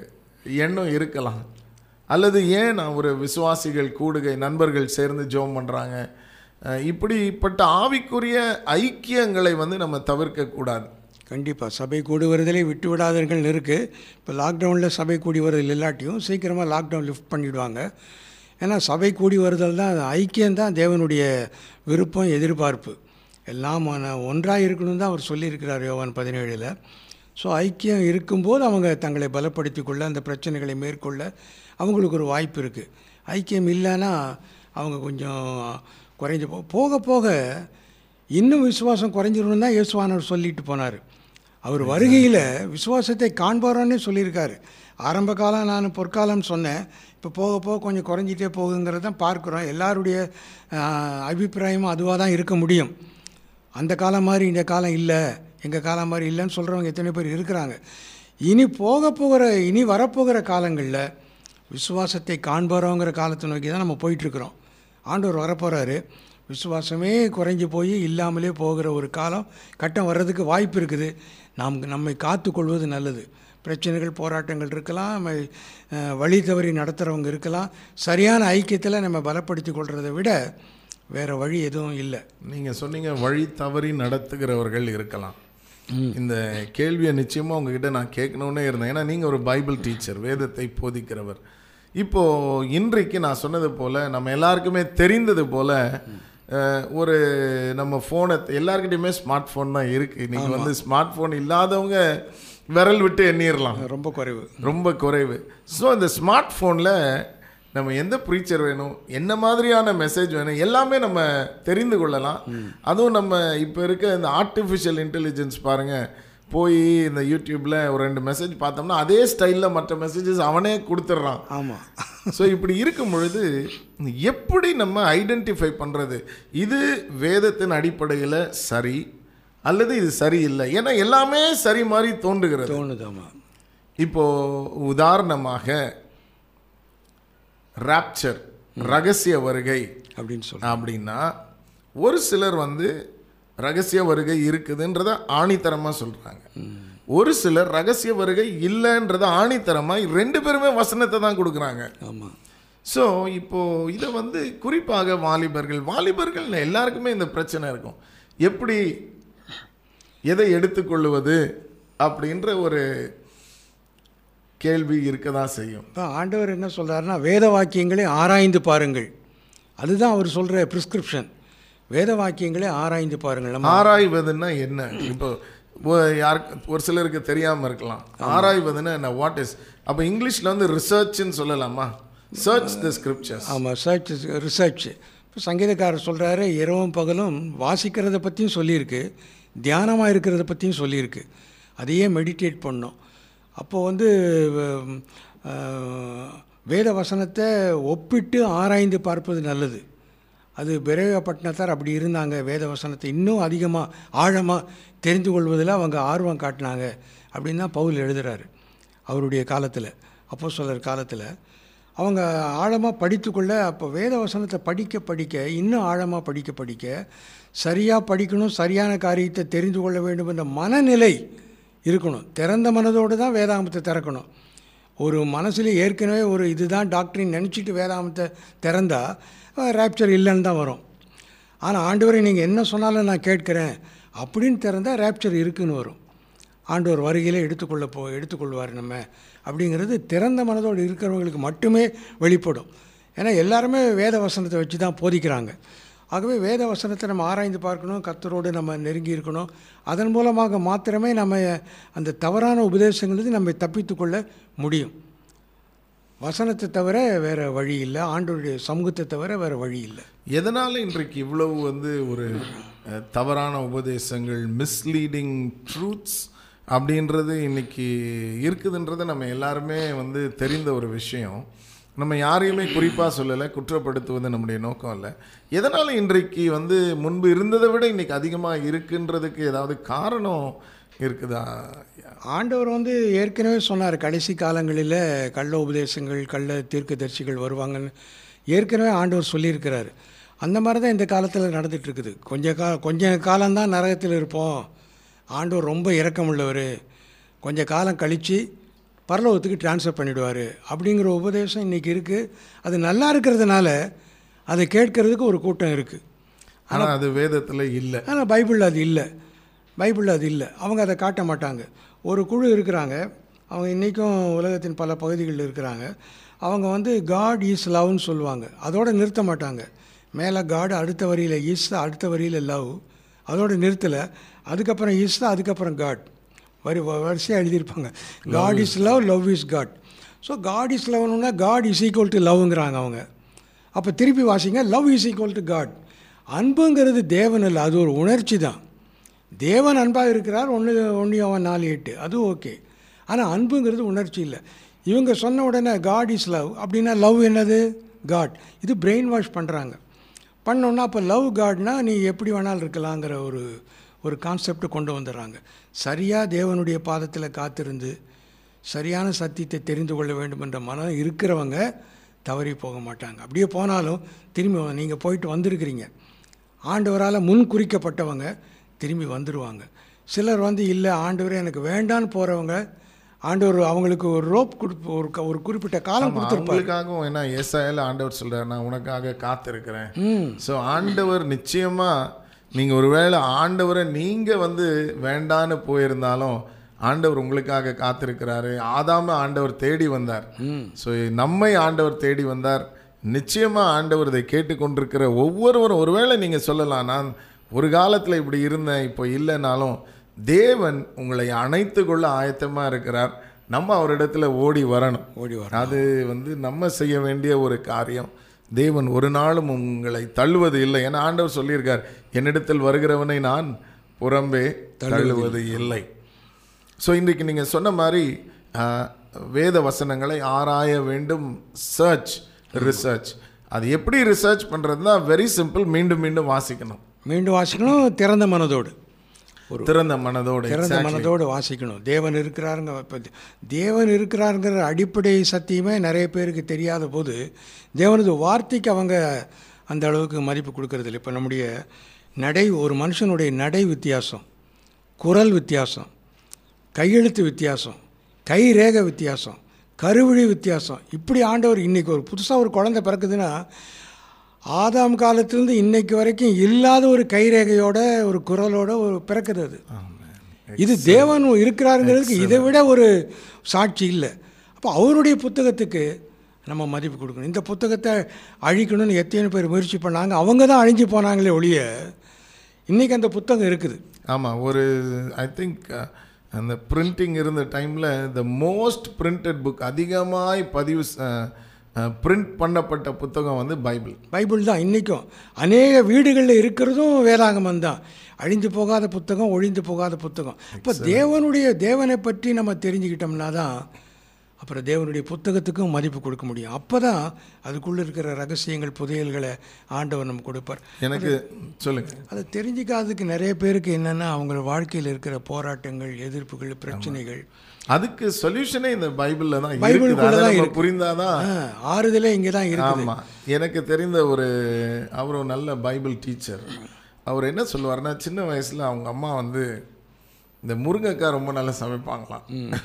எண்ணம் இருக்கலாம் அல்லது ஏன் நான் ஒரு விசுவாசிகள் கூடுகை நண்பர்கள் சேர்ந்து ஜெபம் பண்ணுறாங்க இப்படிப்பட்ட ஆவிக்குரிய ஐக்கியங்களை வந்து நம்ம தவிர்க்கக்கூடாது கண்டிப்பாக சபை கூடி வருதலே விட்டு விடாதீர்கள் இருக்குது இப்போ லாக்டவுனில் சபை கூடி வருதல் இல்லாட்டியும் சீக்கிரமாக லாக்டவுன் லிஃப்ட் பண்ணிவிடுவாங்க ஏன்னா சபை கூடி வருதல் தான் ஐக்கியம்தான் தேவனுடைய விருப்பம் எதிர்பார்ப்பு எல்லாம் ஒன்றாக இருக்கணும் தான் அவர் சொல்லியிருக்கிறார் யோவான் பதினேழில் ஸோ ஐக்கியம் இருக்கும்போது அவங்க தங்களை பலப்படுத்திக் கொள்ள அந்த பிரச்சனைகளை மேற்கொள்ள அவங்களுக்கு ஒரு வாய்ப்பு இருக்குது ஐக்கியம் இல்லைன்னா அவங்க கொஞ்சம் குறைஞ்சு போ போக போக இன்னும் விசுவாசம் குறைஞ்சிரும்னு தான் இயேசுவானவர் சொல்லிட்டு போனார் அவர் வருகையில் விசுவாசத்தை காண்பாரோன்னே சொல்லியிருக்காரு ஆரம்ப காலம் நான் பொற்காலம் சொன்னேன் இப்போ போக போக கொஞ்சம் குறைஞ்சிட்டே போகுங்கிறத தான் பார்க்குறோம் எல்லாருடைய ஆஹ், அபிப்பிராயமும் அதுவாக தான் இருக்க முடியும் அந்த காலம் மாதிரி இந்த காலம் இல்லை எங்கள் காலம் மாதிரி இல்லைன்னு சொல்கிறவங்க எத்தனை பேர் இருக்கிறாங்க இனி போக போகிற இனி வரப்போகிற காலங்களில் விசுவாசத்தை காண்பாரோங்கிற காலத்தை நோக்கி தான் நம்ம போயிட்டுருக்குறோம் ஆண்டவர் வரப்போகிறாரு விசுவாசமே குறைஞ்சி போய் இல்லாமலே போகிற ஒரு காலம் கட்டம் வர்றதுக்கு வாய்ப்பு இருக்குது நாம் நம்மை காத்துக்கொள்வது நல்லது பிரச்சனைகள் போராட்டங்கள் இருக்கலாம் நம்ம, அஹ், வழி தவறி நடத்துகிறவங்க இருக்கலாம் சரியான ஐக்கியத்தில் நம்ம பலப்படுத்தி கொள்கிறத விட வேறு வழி எதுவும் இல்லை நீங்கள் சொன்னீங்க வழி தவறி நடத்துகிறவர்கள் இருக்கலாம் இந்த கேள்வியை நிச்சயமாக உங்ககிட்ட நான் கேட்கணுன்னே இருந்தேன் ஏன்னா நீங்கள் ஒரு பைபிள் டீச்சர் வேதத்தை போதிக்கிறவர் இப்போ இன்றைக்கு நான் சொன்னது போல் நம்ம எல்லாருக்குமே தெரிந்தது போல் அஹ், ஒரு நம்ம ஃபோனை எல்லாருக்கிட்டையுமே ஸ்மார்ட் ஃபோன் தான் இருக்குது நீங்கள் வந்து ஸ்மார்ட் ஃபோன் இல்லாதவங்க விரல் விட்டு எண்ணிடலாம் ரொம்ப குறைவு ரொம்ப குறைவு ஸோ இந்த ஸ்மார்ட் ஃபோனில் நம்ம எந்த ப்ரீச்சர் வேணும் என்ன மாதிரியான மெசேஜ் வேணும் எல்லாமே நம்ம தெரிந்து கொள்ளலாம் அதுவும் நம்ம இப்போ இருக்க இந்த ஆர்டிஃபிஷியல் இன்டெலிஜென்ஸ் பாருங்கள் போய் இந்த யூடியூப்பில் ஒரு ரெண்டு மெசேஜ் பார்த்தோம்னா அதே ஸ்டைலில் மற்ற மெசேஜஸ் அவனே கொடுத்துட்றான் ஆமாம் ஸோ இப்படி இருக்கும் பொழுது எப்படி நம்ம ஐடென்டிஃபை பண்ணுறது இது வேதத்தின் அடிப்படையில் சரி அல்லது இது சரியில்லை ஏன்னா எல்லாமே சரி மாதிரி தோன்றுகிறது தோணுதாம்மா இப்போ உதாரணமாக ராப்சர் ரகசிய வருகை அப்படின்னு சொல்ல அப்படின்னா ஒரு சிலர் வந்து ரகசிய வருகை இருக்குதுன்றத ஆணித்தரமாக சொல்கிறாங்க ஒரு சிலர் ரகசிய வருகை இல்லைன்றத ஆணித்தரமாக ரெண்டு பேருமே வசனத்தை தான் கொடுக்குறாங்க ஆமாம் ஸோ இப்போது இதை வந்து குறிப்பாக வாலிபர்கள் வாலிபர்கள் எல்லாருக்குமே இந்த பிரச்சனை இருக்கும் எப்படி எதை எடுத்துக்கொள்ளுவது அப்படின்ற ஒரு கேள்வி இருக்க தான் செய்யும் இப்போ ஆண்டவர் என்ன சொல்றாருன்னா வேத வாக்கியங்களை ஆராய்ந்து பாருங்கள் அதுதான் அவர் சொல்கிற ப்ரிஸ்கிரிப்ஷன் வேத வாக்கியங்களை ஆராய்ந்து பாருங்கள் நம்ம ஆராய்வதுன்னா என்ன இப்போ ஒ- யாருக்கு ஒரு சிலருக்கு தெரியாமல் இருக்கலாம் ஆராய்வதுன்னா என்ன வாட் இஸ் அப்போ இங்கிலீஷில் வந்து ரிசர்ச்னு சொல்லலாமா சர்ச் த ஸ்கிரிப்சர்ஸ் ஆமாம் சர்ச் ரிசர்ச் இப்போ சங்கீதக்காரர் சொல்கிறாரு இரவும் பகலும் வாசிக்கிறத பற்றியும் சொல்லியிருக்கு தியானமாக இருக்கிறத பற்றியும் சொல்லியிருக்கு அதையே மெடிடேட் பண்ணோம் அப்போ வந்து உம், ஆஹ், வேத வசனத்தை ஒப்பிட்டு ஆராய்ந்து பார்ப்பது நல்லது அது பிரேகப்பட்டினத்தார் அப்படி இருந்தாங்க வேத வசனத்தை இன்னும் அதிகமாக ஆழமாக தெரிந்து கொள்வதில் அவங்க ஆர்வம் காட்டினாங்க அப்படின்னு தான் பவுல் எழுதுறாரு அவருடைய காலத்தில் அப்போ சொல்கிற காலத்தில் அவங்க ஆழமாக படித்துக்கொள்ள அப்போ வேத வசனத்தை படிக்க படிக்க இன்னும் ஆழமாக படிக்க படிக்க சரியாக படிக்கணும் சரியான காரியத்தை தெரிந்து கொள்ள வேண்டும் என்ற மனநிலை இருக்கணும் திறந்த மனதோடு தான் வேதாகமத்தை திறக்கணும் ஒரு மனசுல ஏற்கனவே ஒரு இதுதான் டாக்டரின் நினச்சிட்டு வேதாகமத்தை திறந்தா ரேப்சர் இல்லைன்னு தான் வரும் ஆனால் ஆண்டவரை நீங்கள் என்ன சொன்னாலும் நான் கேட்குறேன் அப்படின்னு திறந்தால் ரேப்சர் இருக்குன்னு வரும் ஆண்டவர் வருகையிலே எடுத்துக்கொள்ள போ எடுத்துக்கொள்வார் நம்ம அப்படிங்கிறது திறந்த மனதோடு இருக்கிறவங்களுக்கு மட்டுமே வெளிப்படும் ஏன்னா எல்லாருமே வேத வசனத்தை வச்சு தான் போதிக்கிறாங்க ஆகவே வேத வசனத்தை நம்ம ஆராய்ந்து பார்க்கணும் கர்த்தரோடு நம்ம நெருங்கி இருக்கணும் அதன் மூலமாக மாத்திரமே நம்ம அந்த தவறான உபதேசங்களிலிருந்து நம்ம தப்பித்துக்கொள்ள முடியும் வசனத்தை தவிர வேறு வழி இல்லை ஆண்டவருடைய சமூகத்தை தவிர வேறு வழி இல்லை எதனால் இன்றைக்கு இவ்வளவு வந்து ஒரு அஹ், தவறான உபதேசங்கள் மிஸ்லீடிங் ட்ரூத்ஸ் அப்படின்றது இன்னைக்கு இருக்குதுன்றது நம்ம எல்லாருமே வந்து தெரிந்த ஒரு விஷயம் நம்ம யாரையுமே குறிப்பாக சொல்லலை குற்றப்படுத்துவது நம்முடைய நோக்கம் இல்லை எதனால் இன்றைக்கு வந்து முன்பு இருந்ததை விட இன்னைக்கு அதிகமாக இருக்குன்றதுக்கு ஏதாவது காரணம் இருக்குதா ஆண்டவர் வந்து ஏற்கனவே சொன்னார் கடைசி காலங்களில் கள்ள உபதேசங்கள் கள்ள தீர்க்கதரிசிகள் வருவாங்கன்னு ஏற்கனவே ஆண்டவர் சொல்லியிருக்கிறாரு அந்த மாதிரி தான் இந்த காலத்தில் நடந்துட்டு இருக்குது கொஞ்ச கா கொஞ்ச காலம்தான் நரகத்தில் இருப்போம் ஆண்டவர் ரொம்ப இரக்கமுள்ளவர் கொஞ்சம் காலம் கழித்து பரலோகத்துக்கு ட்ரான்ஸ்ஃபர் பண்ணிடுவார் அப்படிங்கிற உபதேசம் இன்றைக்கி இருக்குது அது நல்லா இருக்கிறதுனால அதை கேட்கறதுக்கு ஒரு கூட்டம் இருக்குது ஆனால் அது வேதத்தில் இல்லை ஆனால் பைபிளில் அது இல்லை பைபிளில் அது இல்லை அவங்க அதை காட்ட மாட்டாங்க ஒரு குழு இருக்கிறாங்க அவங்க இன்றைக்கும் உலகத்தின் பல பகுதிகளில் இருக்கிறாங்க அவங்க வந்து காட் இஸ் லவ்னு சொல்லுவாங்க அதோட நிறுத்த மாட்டாங்க மேலே காட் அடுத்த வரியில் இஸ் அடுத்த வரியில் லவ் அதோட நிறுத்தலை அதுக்கப்புறம் இஸ் அதுக்கப்புறம் காட் வரி வரிசையாக எழுதியிருப்பாங்க God is love love is God so God is லவ்னா காட் இஸ் ஈக்குவல் டு லவ்ங்கிறாங்க அவங்க அப்போ திருப்பி வாசிங்க love is equal to God அன்புங்கிறது தேவன் இல்லை அது ஒரு உணர்ச்சி தான் தேவன் அன்பாக இருக்கிறார் ஒன்று ஒன்று அவன் நாலு எட்டு அது ஓகே ஆனால் அன்புங்கிறது உணர்ச்சி இல்லை இவங்க சொன்ன உடனே காட் இஸ் லவ் அப்படின்னா லவ் என்னது காட் இது பிரெயின் வாஷ் பண்ணுறாங்க பண்ணோன்னா அப்போ லவ் காட்னா நீ எப்படி வேணாலும் இருக்கலாங்கிற ஒரு ஒரு கான்செப்டை கொண்டு வந்துடுறாங்க சரியாக தேவனுடைய பாதத்தில் காத்திருந்து சரியான சத்தியத்தை தெரிந்து கொள்ள வேண்டும் என்ற மனம் இருக்கிறவங்க தவறி போக மாட்டாங்க அப்படியே போனாலும் திரும்பி நீங்கள் போயிட்டு வந்திருக்கிறீங்க ஆண்டவரால் முன் குறிக்கப்பட்டவங்க திரும்பி வந்துடுவாங்க சிலர் வந்து இல்லை ஆண்டவரே எனக்கு வேண்டான்னு போகிறவங்க ஆண்டவர் அவங்களுக்கு ஒரு ரோப் கொடுப்பு ஒரு க- ஒரு குறிப்பிட்ட காலம் கொடுத்துருப்பாரு அவங்களுக்காகவும் ஏன்னா ஏசாயால ஆண்டவர் சொல்றாரு நான் உனக்காக காத்திருக்கிறேன் ஸோ ஆண்டவர் நிச்சயமா நீங்க ஒருவேளை ஆண்டவரை நீங்க வந்து வேண்டான்னு போயிருந்தாலும் ஆண்டவர் உங்களுக்காக காத்திருக்கிறாரு ஆதாம ஆண்டவர் தேடி வந்தார் ஸோ நம்மை ஆண்டவர் தேடி வந்தார் நிச்சயமா ஆண்டவர் இதை கேட்டுக்கொண்டிருக்கிற ஒவ்வொருவரும் ஒருவேளை நீங்க சொல்லலாம் நான் ஒரு காலத்துல இப்படி இருந்தேன் இப்போ இல்லைனாலும் தேவன் உங்களை அணைத்து கொள்ள ஆயத்தமா இருக்கிறார் நம்ம அவரிடத்துல ஓடி வரணும் ஓடி வரணும். அது வந்து நம்ம செய்ய வேண்டிய ஒரு காரியம் தேவன் ஒரு நாளும் உங்களை தள்ளுவது இல்லை ஏன்னா ஆண்டவர் சொல்லியிருக்கார் என்னிடத்தில் வருகிறவனை நான் புறம்பே தள்ளுவது இல்லை ஸோ இன்றைக்கு நீங்கள் சொன்ன மாதிரி ஆஹ், வேத வசனங்களை ஆராய வேண்டும் சர்ச் ரிசர்ச் அது எப்படி ரிசர்ச் பண்ணுறதுனா வெரி சிம்பிள் மீண்டும் மீண்டும் வாசிக்கணும் மீண்டும் வாசிக்கணும் திறந்த மனதோடு திறந்த மனதோடு திறந்த மனதோடு வாசிக்கணும் தேவன் இருக்கிறாருங்க இப்போ தேவன் இருக்கிறாருங்கிற அடிப்படை சத்தியமே நிறைய பேருக்கு தெரியாத போது தேவனது வார்த்தைக்கு அவங்க அந்த அளவுக்கு மதிப்பு கொடுக்கறது இல்லை இப்போ நம்முடைய நடை ஒரு மனுஷனுடைய நடை வித்தியாசம் குரல் வித்தியாசம் கையெழுத்து வித்தியாசம் கை ரேகை வித்தியாசம் கருவிழி வித்தியாசம் இப்படி ஆண்டவர் இன்றைக்கி ஒரு புதுசாக ஒரு குழந்தை பிறக்குதுன்னா ஆதாம் காலத்திலிருந்து இன்னைக்கு வரைக்கும் இல்லாத ஒரு கைரேகையோட ஒரு குரலோட ஒரு பிறக்குது அது இது தேவன் இருக்கிறாருங்கிறதுக்கு இதை விட ஒரு சாட்சி இல்லை அப்போ அவருடைய புத்தகத்துக்கு நம்ம மதிப்பு கொடுக்கணும் இந்த புத்தகத்தை அழிக்கணும்னு எத்தனை பேர் முயற்சி பண்ணாங்க அவங்க தான் அழிஞ்சு போனாங்களே ஒழிய இன்றைக்கி அந்த புத்தகம் இருக்குது ஆமாம் ஒரு ஐ திங்க் அந்த பிரிண்டிங் இருந்த டைமில் த மோஸ்ட் பிரிண்டட் புக் அதிகமாய் பதிவு பிரிண்ட் பண்ணப்பட்ட புத்தகம் வந்து பைபிள் பைபிள் தான் இன்றைக்கும் அநேக வீடுகளில் இருக்கிறதும் வேதாகமம் தான் அழிந்து போகாத புத்தகம் ஒழிந்து போகாத புத்தகம் இப்போ தேவனுடைய தேவனை பற்றி நம்ம தெரிஞ்சுக்கிட்டோம்னா தான் அப்புறம் தேவனுடைய புத்தகத்துக்கும் மதிப்பு கொடுக்க முடியும் அப்போ தான் அதுக்குள்ளே இருக்கிற ரகசியங்கள் புதையல்களை ஆண்டவர் நம்ம கொடுப்பார் எனக்கு சொல்லுங்க அதை தெரிஞ்சிக்காததுக்கு நிறைய பேருக்கு என்னென்னா அவங்க வாழ்க்கையில் இருக்கிற போராட்டங்கள் எதிர்ப்புகள் பிரச்சனைகள் அதுக்கு சொல்யூஷனே இந்த பைபிளில் தான் இருக்குது பைபிளுக்குள்ள அதை தான் நம்ம இருக்கு. புரிந்தாதான் ஆ, ஆறுதலே இங்கே தான் இருக்குது ஆமாம் எனக்கு தெரிந்த ஒரு அவர் ஒரு நல்ல பைபிள் டீச்சர் அவர் என்ன சொல்லுவாருன்னா சின்ன வயசில் அவங்க அம்மா வந்து இந்த முருங்கைக்காய் ரொம்ப நல்லா சமைப்பாங்களாம்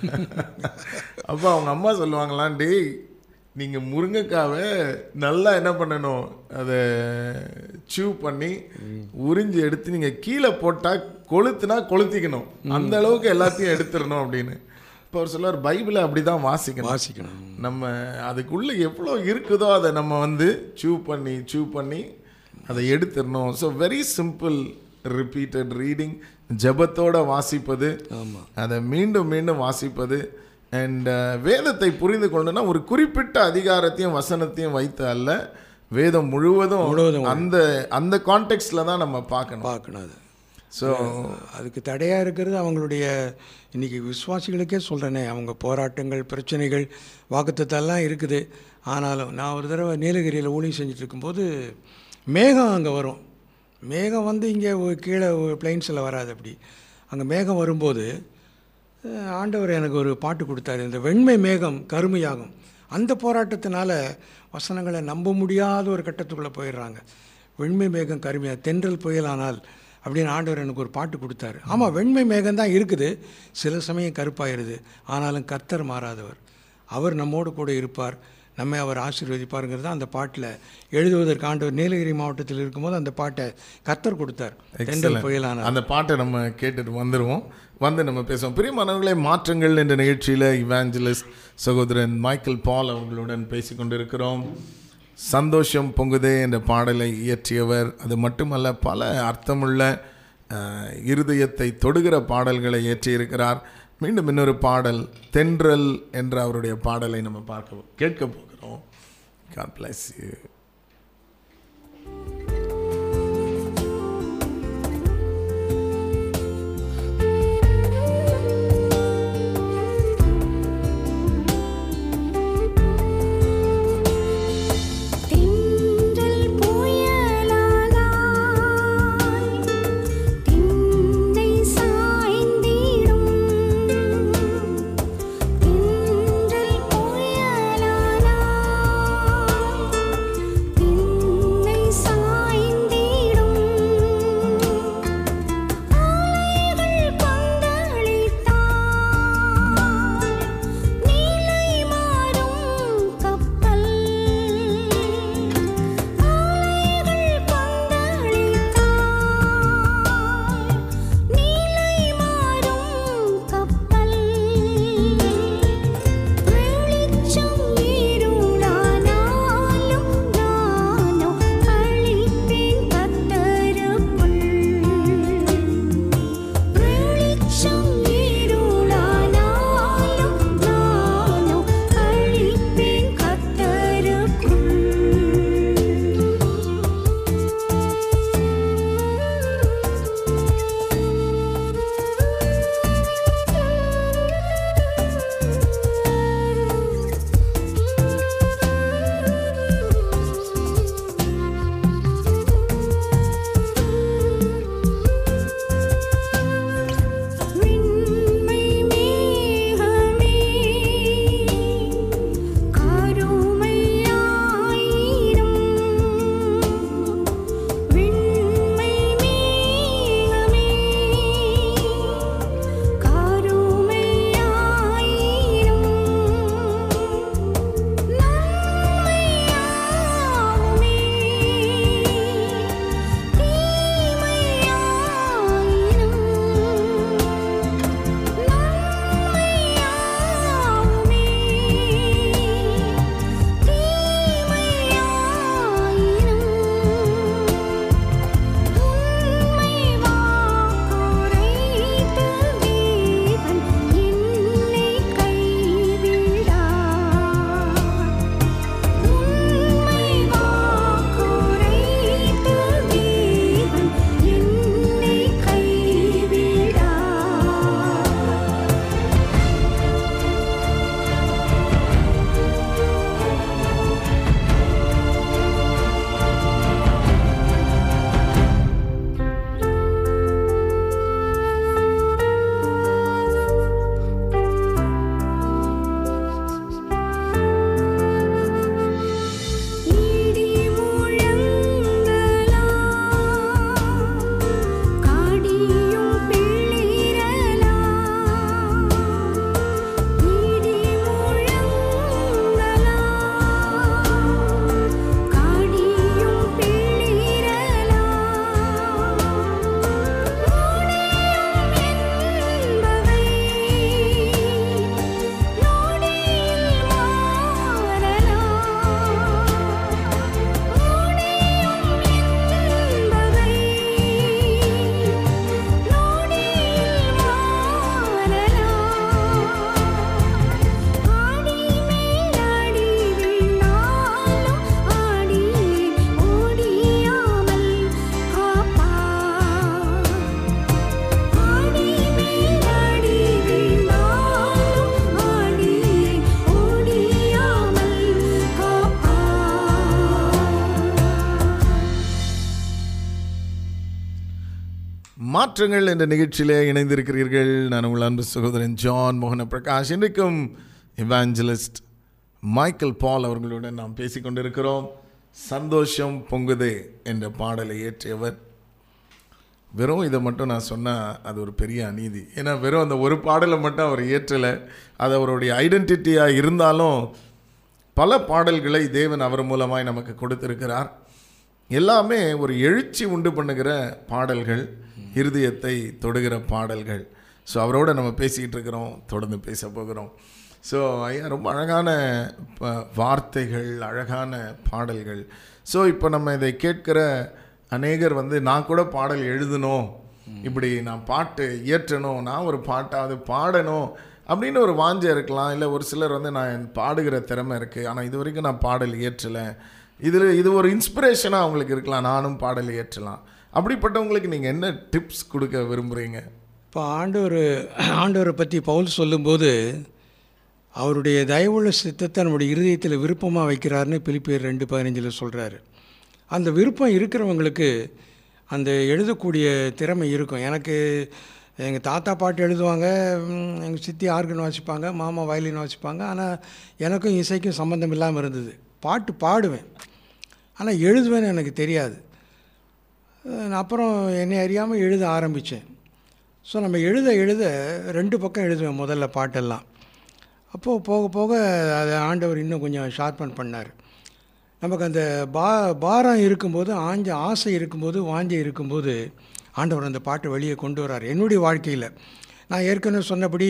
அப்போ அவங்க அம்மா சொல்லுவாங்களாம் டேய் நீங்கள் முருங்கைக்காவை நல்லா என்ன பண்ணணும் அதை சூ பண்ணி உறிஞ்சி எடுத்து நீங்கள் கீழே போட்டால் கொளுத்துனா கொளுத்திக்கணும் அந்த அளவுக்கு எல்லாத்தையும் எடுத்துடணும் அப்படின்னு இப்போ அவர் சொல்லுவார் பைபிளை அப்படி தான் வாசிக்கணும் வாசிக்கணும் நம்ம அதுக்குள்ளே எவ்வளோ இருக்குதோ அதை நம்ம வந்து சூ பண்ணி சூ பண்ணி அதை எடுத்துடணும் so very simple repeated reading ஜெபத்தோட வாசிப்பது அதை மீண்டும் மீண்டும் வாசிப்பது அண்ட் வேதத்தை புரிந்து கொள்ளணும்னா ஒரு குறிப்பிட்ட அதிகாரத்தையும் வசனத்தையும் வைத்து அல்ல வேதம் முழுவதும் முழுவதும் அந்த அந்த கான்டெக்ட்ல தான் நம்ம பார்க்கணும் பார்க்கணும் அது ஸோ அதுக்கு தடையாக இருக்கிறது அவங்களுடைய இன்றைக்கி விசுவாசிகளுக்கே சொல்கிறேனே அவங்க போராட்டங்கள் பிரச்சனைகள் வாக்குத்தத்தெல்லாம் இருக்குது ஆனாலும் நான் ஒரு தடவை நீலகிரியில் ஊழியம் செஞ்சுட்டு இருக்கும்போது மேகம் அங்கே வரும் மேகம் வந்து இங்கே ஒரு கீழே பிளைன்ஸில் வராது அப்படி அங்கே மேகம் வரும்போது அஹ், ஆண்டவர் எனக்கு ஒரு பாட்டு கொடுத்தாரு இந்த வெண்மை மேகம் கருமையாகும் அந்த போராட்டத்தினால வசனங்களை நம்ப முடியாத ஒரு கட்டத்துக்குள்ளே போயிடுறாங்க வெண்மை மேகம் கருமையாக தென்றல் புயலானால் அப்படின்னு ஆண்டவர் எனக்கு ஒரு பாட்டு கொடுத்தாரு ஆமாம் வெண்மை மேகம் தான் இருக்குது சில சமயம் கருப்பாயிருது ஆனாலும் கர்த்தர் மாறாதவர் அவர் நம்மோடு கூட இருப்பார் நம்மை அவர் ஆசீர்வதிப்பாருங்கிறது தான் அந்த பாட்டில் எழுதுவதற்கு ஆண்டவர் நீலகிரி மாவட்டத்தில் இருக்கும்போது அந்த பாட்டை கர்த்தர் கொடுத்தார் தென்றல் Excellent. புயலான அந்த பாட்டை நம்ம கேட்டுட்டு வந்துடுவோம் வந்து நம்ம பேசுவோம் பிரியமானவர்களே மாற்றங்கள் என்ற நிகழ்ச்சியில் இவாஞ்சலிஸ்ட் சகோதரன் மைக்கேல் பால் அவர்களுடன் பேசி கொண்டிருக்கிறோம் சந்தோஷம் பொங்குதே என்ற பாடலை இயற்றியவர் அது மட்டுமல்ல பல அர்த்தமுள்ள அஹ், இருதயத்தை தொடுகிற பாடல்களை இயற்றியிருக்கிறார் மீண்டும் இன்னொரு பாடல் தென்றல் என்ற அவருடைய பாடலை நம்ம பார்க்க கேட்க போகிறோம் God bless you. தென்றல் புயலானாய் திண்ணை சாய்ந்திடும் தென்றல் புயலானாய் திண்ணை சாய்ந்திடும் ஆலைகள் பந்தளித்தாய் நீலை மாறும் கப்பல் ஆலைகள் பந்தளித்தாய் நீலை மாறும் கப்பல் வெளிச்சம் இருளானாலும் நானோ அழிப்பேன் கத்தருக்குள் வெளிச்சம் இருளானாலும் நானோ அழிப்பேன் விண்மை மேகமே கருமையாயிரும் விண்மை மேகமே கருமையாயிரும் நன்மையாவுமே தீமையாயிரும் நன்மையாவுமே தீமையாயிரும் உம்மை வாக்குரைத்த தேவன் என்னை கைவிடார் உம்மை வாக்குரைத்த தேவன் என்னை கைவிடார் இடி முழங்கலா காடியும் பிளிரலா இடி முழங்கலா காடியும் பிளிரலா ஓடியும் என்பவை நொடியில் மாறலாம் ஓடியும் என்பவை நொடியில் மாறலாம் ஆடி மேலாடி விண்ணாலும் ஆடியேன் ஓடியாமல் காப்பார் ஆடி மேலாடி விண்ணாலும் ஆடியேன் ஓடியாமல் காப்பார் மாற்றங்கள் என்ற நிகழ்ச்சியிலே இணைந்திருக்கிறீர்கள் நான் உங்கள் அன்பு சகோதரன் ஜான் மோகன பிரகாஷ் இன்றைக்கும் இவாஞ்சலிஸ்ட் மைக்கேல் பால் அவர்களுடன் நாம் பேசிக் கொண்டிருக்கிறோம் சந்தோஷம் பொங்குதே என்ற பாடலை இயற்றியவர் வெறும் இதை மட்டும் நான் சொன்னால் அது ஒரு பெரிய அநீதி ஏன்னா வெறும் அந்த ஒரு பாடலை மட்டும் அவர் ஏற்றலை அது அவருடைய ஐடென்டிட்டியாக இருந்தாலும் பல பாடல்களை தேவன் அவர் மூலமாய் நமக்கு கொடுத்திருக்கிறார் எல்லாமே ஒரு எழுச்சி உண்டு பண்ணுகிற பாடல்கள் இருதயத்தை தொடுகிற பாடல்கள் ஸோ அவரோட நம்ம பேசிக்கிட்டு இருக்கிறோம் தொடர்ந்து பேச போகிறோம் ஸோ ஐயா ரொம்ப அழகான ப- வார்த்தைகள் அழகான பாடல்கள் ஸோ இப்போ நம்ம இதை கேட்கிற அநேகர் வந்து நான் கூட பாடல் எழுதணும் இப்படி நான் பாட்டு இயற்றணும் நான் ஒரு பாட்டாவது பாடணும் அப்படின்னு ஒரு வாஞ்சை இருக்கலாம் இல்லை ஒரு சிலர் வந்து நான் பாடுகிற திறமை இருக்குது ஆனால் இது வரைக்கும் நான் பாடல் இயற்றலை இதில் இது ஒரு இன்ஸ்பிரேஷனாக அவங்களுக்கு இருக்கலாம் நானும் பாடல் இயற்றலாம் அப்படிப்பட்டவங்களுக்கு நீங்கள் என்ன டிப்ஸ் கொடுக்க விரும்புகிறீங்க இப்போ ஆண்டவர் ஆண்டவரை பற்றி பவுல் சொல்லும்போது அவருடைய தயவுள்ள சித்தத்தை நம்முடைய இருதயத்தில் விருப்பமாக வைக்கிறாருன்னு பிலிப்பியர் ரெண்டு பதினஞ்சில் சொல்கிறாரு அந்த விருப்பம் இருக்கிறவங்களுக்கு அந்த எழுதக்கூடிய திறமை இருக்கும் எனக்கு எங்கள் தாத்தா பாட்டு எழுதுவாங்க எங்கள் சித்தி ஆர்கன் வாசிப்பாங்க மாமா வயலின் வாசிப்பாங்க ஆனால் எனக்கும் இசைக்கும் சம்மந்தம் இல்லாமல் இருந்தது பாட்டு பாடுவேன் ஆனால் எழுதுவேன்னு எனக்கு தெரியாது அஹ் அப்புறம் என்னை அறியாமல் எழுத ஆரம்பித்தேன் ஸோ நம்ம எழுத எழுத ரெண்டு பக்கம் எழுதுவேன் முதல்ல பாட்டெல்லாம் அப்போது போக போக அதை ஆண்டவர் இன்னும் கொஞ்சம் ஷார்ப்பன் பண்ணார் நமக்கு அந்த பா பாரம் இருக்கும்போது ஆஞ்ச ஆசை இருக்கும்போது வாஞ்சை இருக்கும்போது ஆண்டவர் அந்த பாட்டை வெளியே கொண்டு வரார் என்னுடைய வாழ்க்கையில் நான் ஏற்கனவே சொன்னபடி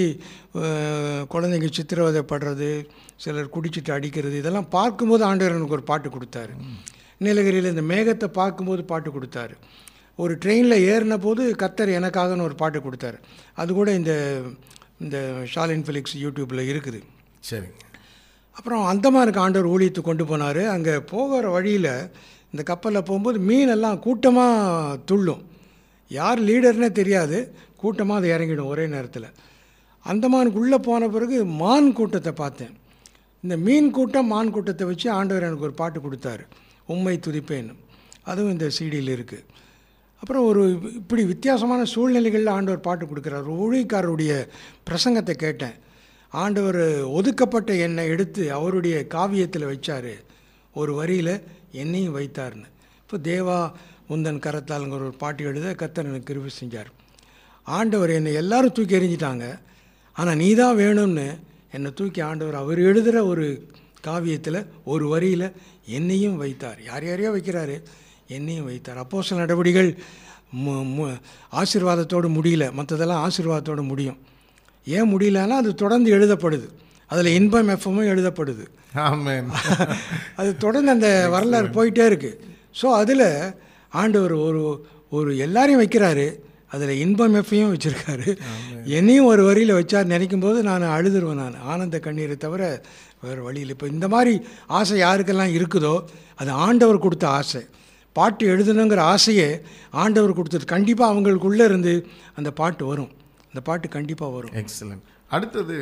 அஹ், குழந்தைங்க சித்திரவதைப்படுறது சிலர் குடிச்சிட்டு அடிக்கிறது இதெல்லாம் பார்க்கும்போது ஆண்டவர் எனக்கு ஒரு பாட்டு கொடுத்தாரு நீலகிரியில் இந்த மேகத்தை பார்க்கும்போது பாட்டு கொடுத்தாரு ஒரு ட்ரெயினில் ஏறின போது கத்தர் எனக்காகன்னு ஒரு பாட்டு கொடுத்தாரு அது கூட இந்த இந்த ஷாலின் ஃபிலிக்ஸ் யூடியூப்பில் இருக்குது சரிங்க அப்புறம் அந்தமானுக்கு ஆண்டவர் ஊழியத்தை கொண்டு போனார் அங்கே போகிற வழியில் இந்த கப்பலில் போகும்போது மீனெல்லாம் கூட்டமாக துள்ளும் யார் லீடர்னே தெரியாது கூட்டமாக அது இறங்கிடும் ஒரே நேரத்தில் அந்தமானுக்கு உள்ளே போன பிறகு மான் கூட்டத்தை பார்த்தேன் இந்த மீன் கூட்டம் மான் கூட்டத்தை வச்சு ஆண்டவர் எனக்கு ஒரு பாட்டு கொடுத்தாரு உம்மை துதிப்பேன் அதுவும் இந்த சீடியில் இருக்குது அப்புறம் ஒரு இப்படி வித்தியாசமான சூழ்நிலைகளில் ஆண்டவர் பாட்டு கொடுக்குறார் ஒரு ஊழியக்காரருடைய பிரசங்கத்தை கேட்டேன் ஆண்டவர் ஒதுக்கப்பட்ட என்னை எடுத்து அவருடைய காவியத்தில் வச்சார் ஒரு வரியில் என்னையும் வைத்தார்னு இப்போ தேவா உந்தன் கரத்தாளுங்கிற ஒரு பாட்டு எழுத கத்தர் எனக்கு கிருபி செஞ்சார் ஆண்டவர் என்னை எல்லாரும் தூக்கி எறிஞ்சிட்டாங்க ஆனால் நீ தான் வேணும்னு என்னை தூக்கி ஆண்டவர் அவர் எழுதுகிற ஒரு காவியத்தில் ஒரு வரியில் என்னையும் வைத்தார் யார் யாரையோ வைக்கிறாரு என்னையும் வைத்தார் அப்போ சில நடவடிக்கைகள் மு மு ஆசீர்வாதத்தோடு முடியல மற்றதெல்லாம் ஆசீர்வாதத்தோடு முடியும் ஏன் முடியலன்னா அது தொடர்ந்து எழுதப்படுது அதில் இன்பம் எஃப்எம்மும் எழுதப்படுது ஆமென் அது தொடர்ந்து அந்த வரலாறு போயிட்டே இருக்குது ஸோ அதில் ஆண்டவர் ஒரு ஒரு எல்லாரையும் வைக்கிறாரு அதில் இன்பம் எஃப்பையும் வச்சுருக்காரு என்னையும் ஒரு வரியில் வச்சார் நினைக்கும் போது நான் அழுதுருவேன் நான் ஆனந்த கண்ணீரை தவிர வேறு வழியில் இப்போ இந்த மாதிரி ஆசை யாருக்கெல்லாம் இருக்குதோ அது ஆண்டவர் கொடுத்த ஆசை பாட்டு எழுதணுங்கிற ஆசையே ஆண்டவர் கொடுத்தது கண்டிப்பாக அவங்களுக்குள்ளே இருந்து அந்த பாட்டு வரும் அந்த பாட்டு கண்டிப்பாக வரும் எக்ஸலண்ட் அடுத்தது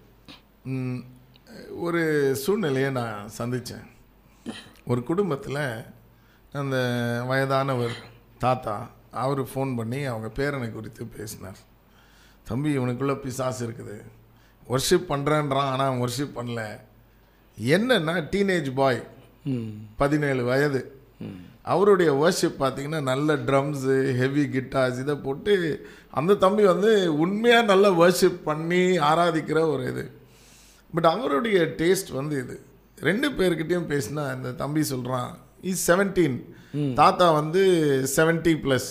ம், ஒரு சூழ்நிலையை நான் சந்தித்தேன் ஒரு குடும்பத்தில் அந்த வயதானவர் தாத்தா அவர் ஃபோன் பண்ணி அவங்க பேரனை குறித்து பேசினார் தம்பி இவனுக்குள்ளே பிசாசு இருக்குது ஒர்ஷிப் பண்ணுறேன்றான் ஆனால் அவன் ஒர்ஷிப் பண்ணல என்னன்னா டீனேஜ் பாய் பதினேழு வயது அவருடைய வர்ஷிப் பார்த்தீங்கன்னா நல்ல ட்ரம்ஸு ஹெவி கிட்டார்ஸ் இதை போட்டு அந்த தம்பி வந்து உண்மையாக நல்ல வர்ஷிப் பண்ணி ஆராதிக்கிற ஒரு இது பட் அவருடைய டேஸ்ட் வந்து இது ரெண்டு பேர்கிட்டயும் பேசினா இந்த தம்பி சொல்கிறான் இஸ் செவன்டீன் தாத்தா வந்து செவன்ட்டி ப்ளஸ்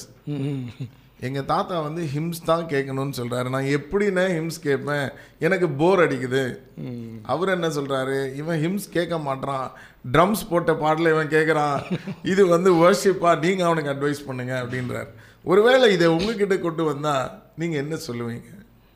எங்கள் தாத்தா வந்து ஹிம்ஸ் தான் கேட்கணும்னு சொல்கிறாரு நான் எப்படின்னா ஹிம்ஸ் கேட்பேன் எனக்கு போர் அடிக்குது அவர் என்ன சொல்கிறாரு இவன் ஹிம்ஸ் கேட்க மாட்றான் ட்ரம்ஸ் போட்ட பாடல இவன் கேட்குறான் இது வந்து வர்ஷிப்பா நீங்கள் அவனுக்கு அட்வைஸ் பண்ணுங்க அப்படின்றார் ஒருவேளை இதை உங்ககிட்ட கொண்டு வந்தால் நீங்கள் என்ன சொல்லுவீங்க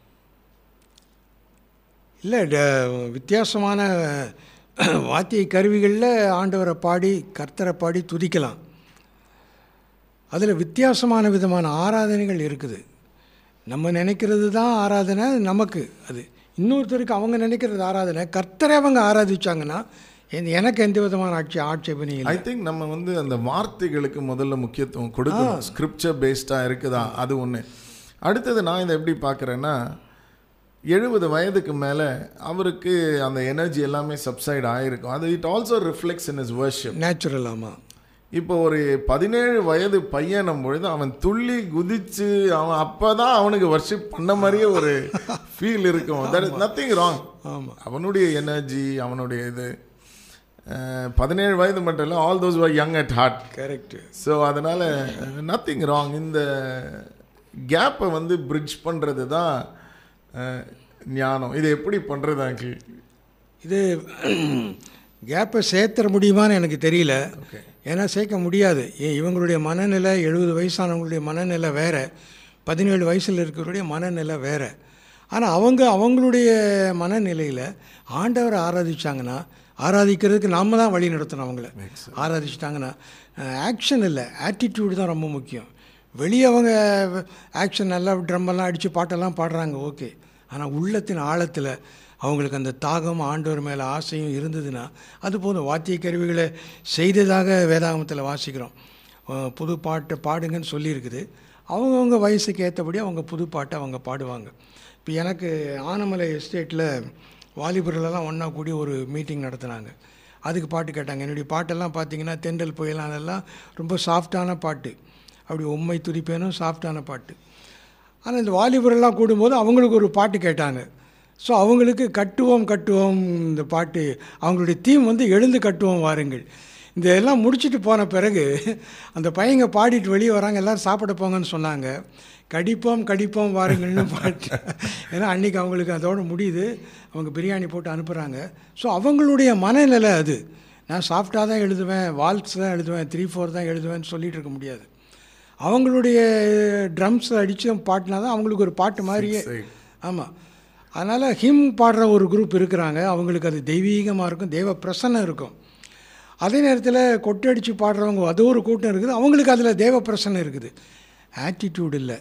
இல்லை ட- வித்தியாசமான வாத்திய கருவிகளில் ஆண்டவரை பாடி கர்த்தரை பாடி துதிக்கலாம் அதில் வித்தியாசமான விதமான ஆராதனைகள் இருக்குது நம்ம நினைக்கிறது தான் ஆராதனை நமக்கு அது இன்னொருத்தருக்கு அவங்க நினைக்கிறது ஆராதனை கர்த்தரை அவங்க ஆராதிச்சாங்கன்னா என்- எனக்கு எந்த விதமான ஆட்சி ஆட்சேபனையும் இல்லை ஐ திங்க் நம்ம வந்து அந்த வார்த்தைகளுக்கு முதல்ல முக்கியத்துவம் கொடுக்கணும் ஸ்கிரிப்சர் பேஸ்டாக இருக்குதா அது ஒன்று அடுத்தது நான் இதை எப்படி பார்க்குறேன்னா எழுபது வயதுக்கு மேலே அவருக்கு அந்த எனர்ஜி எல்லாமே சப்சைட் ஆகிருக்கும் அது it also reflects in is worship natural ஆமாம் இப்போ ஒரு பதினேழு வயது பையனும் பொழுது அவன் துள்ளி குதிச்சு அவன் அப்பதான் அவனுக்கு வர்ஷிப் பண்ண மாதிரியே ஒரு ஃபீல் இருக்கும் தட் இஸ் நத்திங் ராங் அவனுடைய எனர்ஜி அவனுடைய இது அஹ், பதினேழு வயது மட்டும் இல்லை all those were young at heart correct so அதனால் நத்திங் ராங் இந்த கேப்பை வந்து பிரிட்ஜ் பண்ணுறது தான் அஹ், ஞானம் இதை எப்படி பண்ணுறது அங்கிள் இது கேப்பை சேர்த்துற முடியுமான்னு எனக்கு தெரியல Okay. ஏன்னா சேர்க்க முடியாது ஏன் இவங்களுடைய மனநிலை எழுபது வயசானவங்களுடைய மனநிலை வேறு பதினேழு வயசில் இருக்கிறவருடைய மனநிலை வேறு ஆனால் அவங்க அவங்களுடைய மனநிலையில் ஆண்டவரை ஆராதிச்சாங்கன்னா ஆராதிக்கிறதுக்கு நாம தான் வழி நடத்தணும் அவங்கள ஆராதிச்சிட்டாங்கன்னா ஆக்ஷன் இல்லை ஆட்டிடியூடு தான் ரொம்ப முக்கியம் வெளியே அவங்க ஆக்ஷன் நல்லா ட்ரம்மெல்லாம் அடித்து பாட்டெல்லாம் பாடுறாங்க ஓகே ஆனால் உள்ளத்தின் ஆழத்தில் அவங்களுக்கு அந்த தாகம் ஆண்டவர் மேலே ஆசையும் இருந்ததுன்னா அது போதும் வாத்திய கருவிகளை செய்ததாக வேதாகமத்தில் வாசிக்கிறோம் அஹ் புது பாட்டை பாடுங்கன்னு சொல்லியிருக்குது அவங்கவுங்க வயசுக்கு ஏற்றபடி அவங்க புது பாட்டை அவங்க பாடுவாங்க இப்போ எனக்கு ஆனமலை எஸ்டேட்டில் வாலிபர்களெல்லாம் ஒன்றா கூடி ஒரு மீட்டிங் நடத்துனாங்க அதுக்கு பாட்டு கேட்டாங்க என்னுடைய பாட்டெல்லாம் பார்த்தீங்கன்னா தென்றல் புயலானெல்லாம் ரொம்ப சாஃப்டான பாட்டு அப்படி உண்மை துடிப்பேனும் சாஃப்டான பாட்டு ஆனால் இந்த வாலிபரெல்லாம் கூடும்போது அவங்களுக்கு ஒரு பாட்டு கேட்டாங்க ஸோ அவங்களுக்கு கட்டுவோம் கட்டுவோம் இந்த பாட்டு அவங்களுடைய தீம் வந்து எழுந்து கட்டுவோம் வாருங்கள் இந்த எல்லாம் முடிச்சுட்டு போன பிறகு அந்த பையங்க பாடிட்டு வெளியே வராங்க எல்லோரும் சாப்பிட போங்கன்னு சொன்னாங்க கடிப்போம் கடிப்போம் வாருங்கள்னு பாட்டு ஏன்னா அன்றைக்கி அவங்களுக்கு அதோட முடியுது அவங்க பிரியாணி போட்டு அனுப்புகிறாங்க ஸோ அவங்களுடைய மனநிலை அது நான் சாஃப்டாக தான் எழுதுவேன் வால்ஸ் தான் எழுதுவேன் த்ரீ ஃபோர் தான் எழுதுவேன்னு சொல்லிட்டு இருக்க முடியாது அவங்களுடைய ட்ரம்ஸ் அடித்து பாட்டினா தான் அவங்களுக்கு ஒரு பாட்டு மாதிரியே Six, ஆமாம் அதனால் ஹிம் பாடுற ஒரு குரூப் இருக்கிறாங்க அவங்களுக்கு அது தெய்வீகமாக இருக்கும் தெய்வ பிரசன்னம் இருக்கும் அதே நேரத்தில் கொட்டடிச்சு பாடுறவங்க அது ஒரு கூட்டம் இருக்குது அவங்களுக்கு அதில் தேவ பிரசன்னம் இருக்குது ஆட்டிடியூட் இல்லை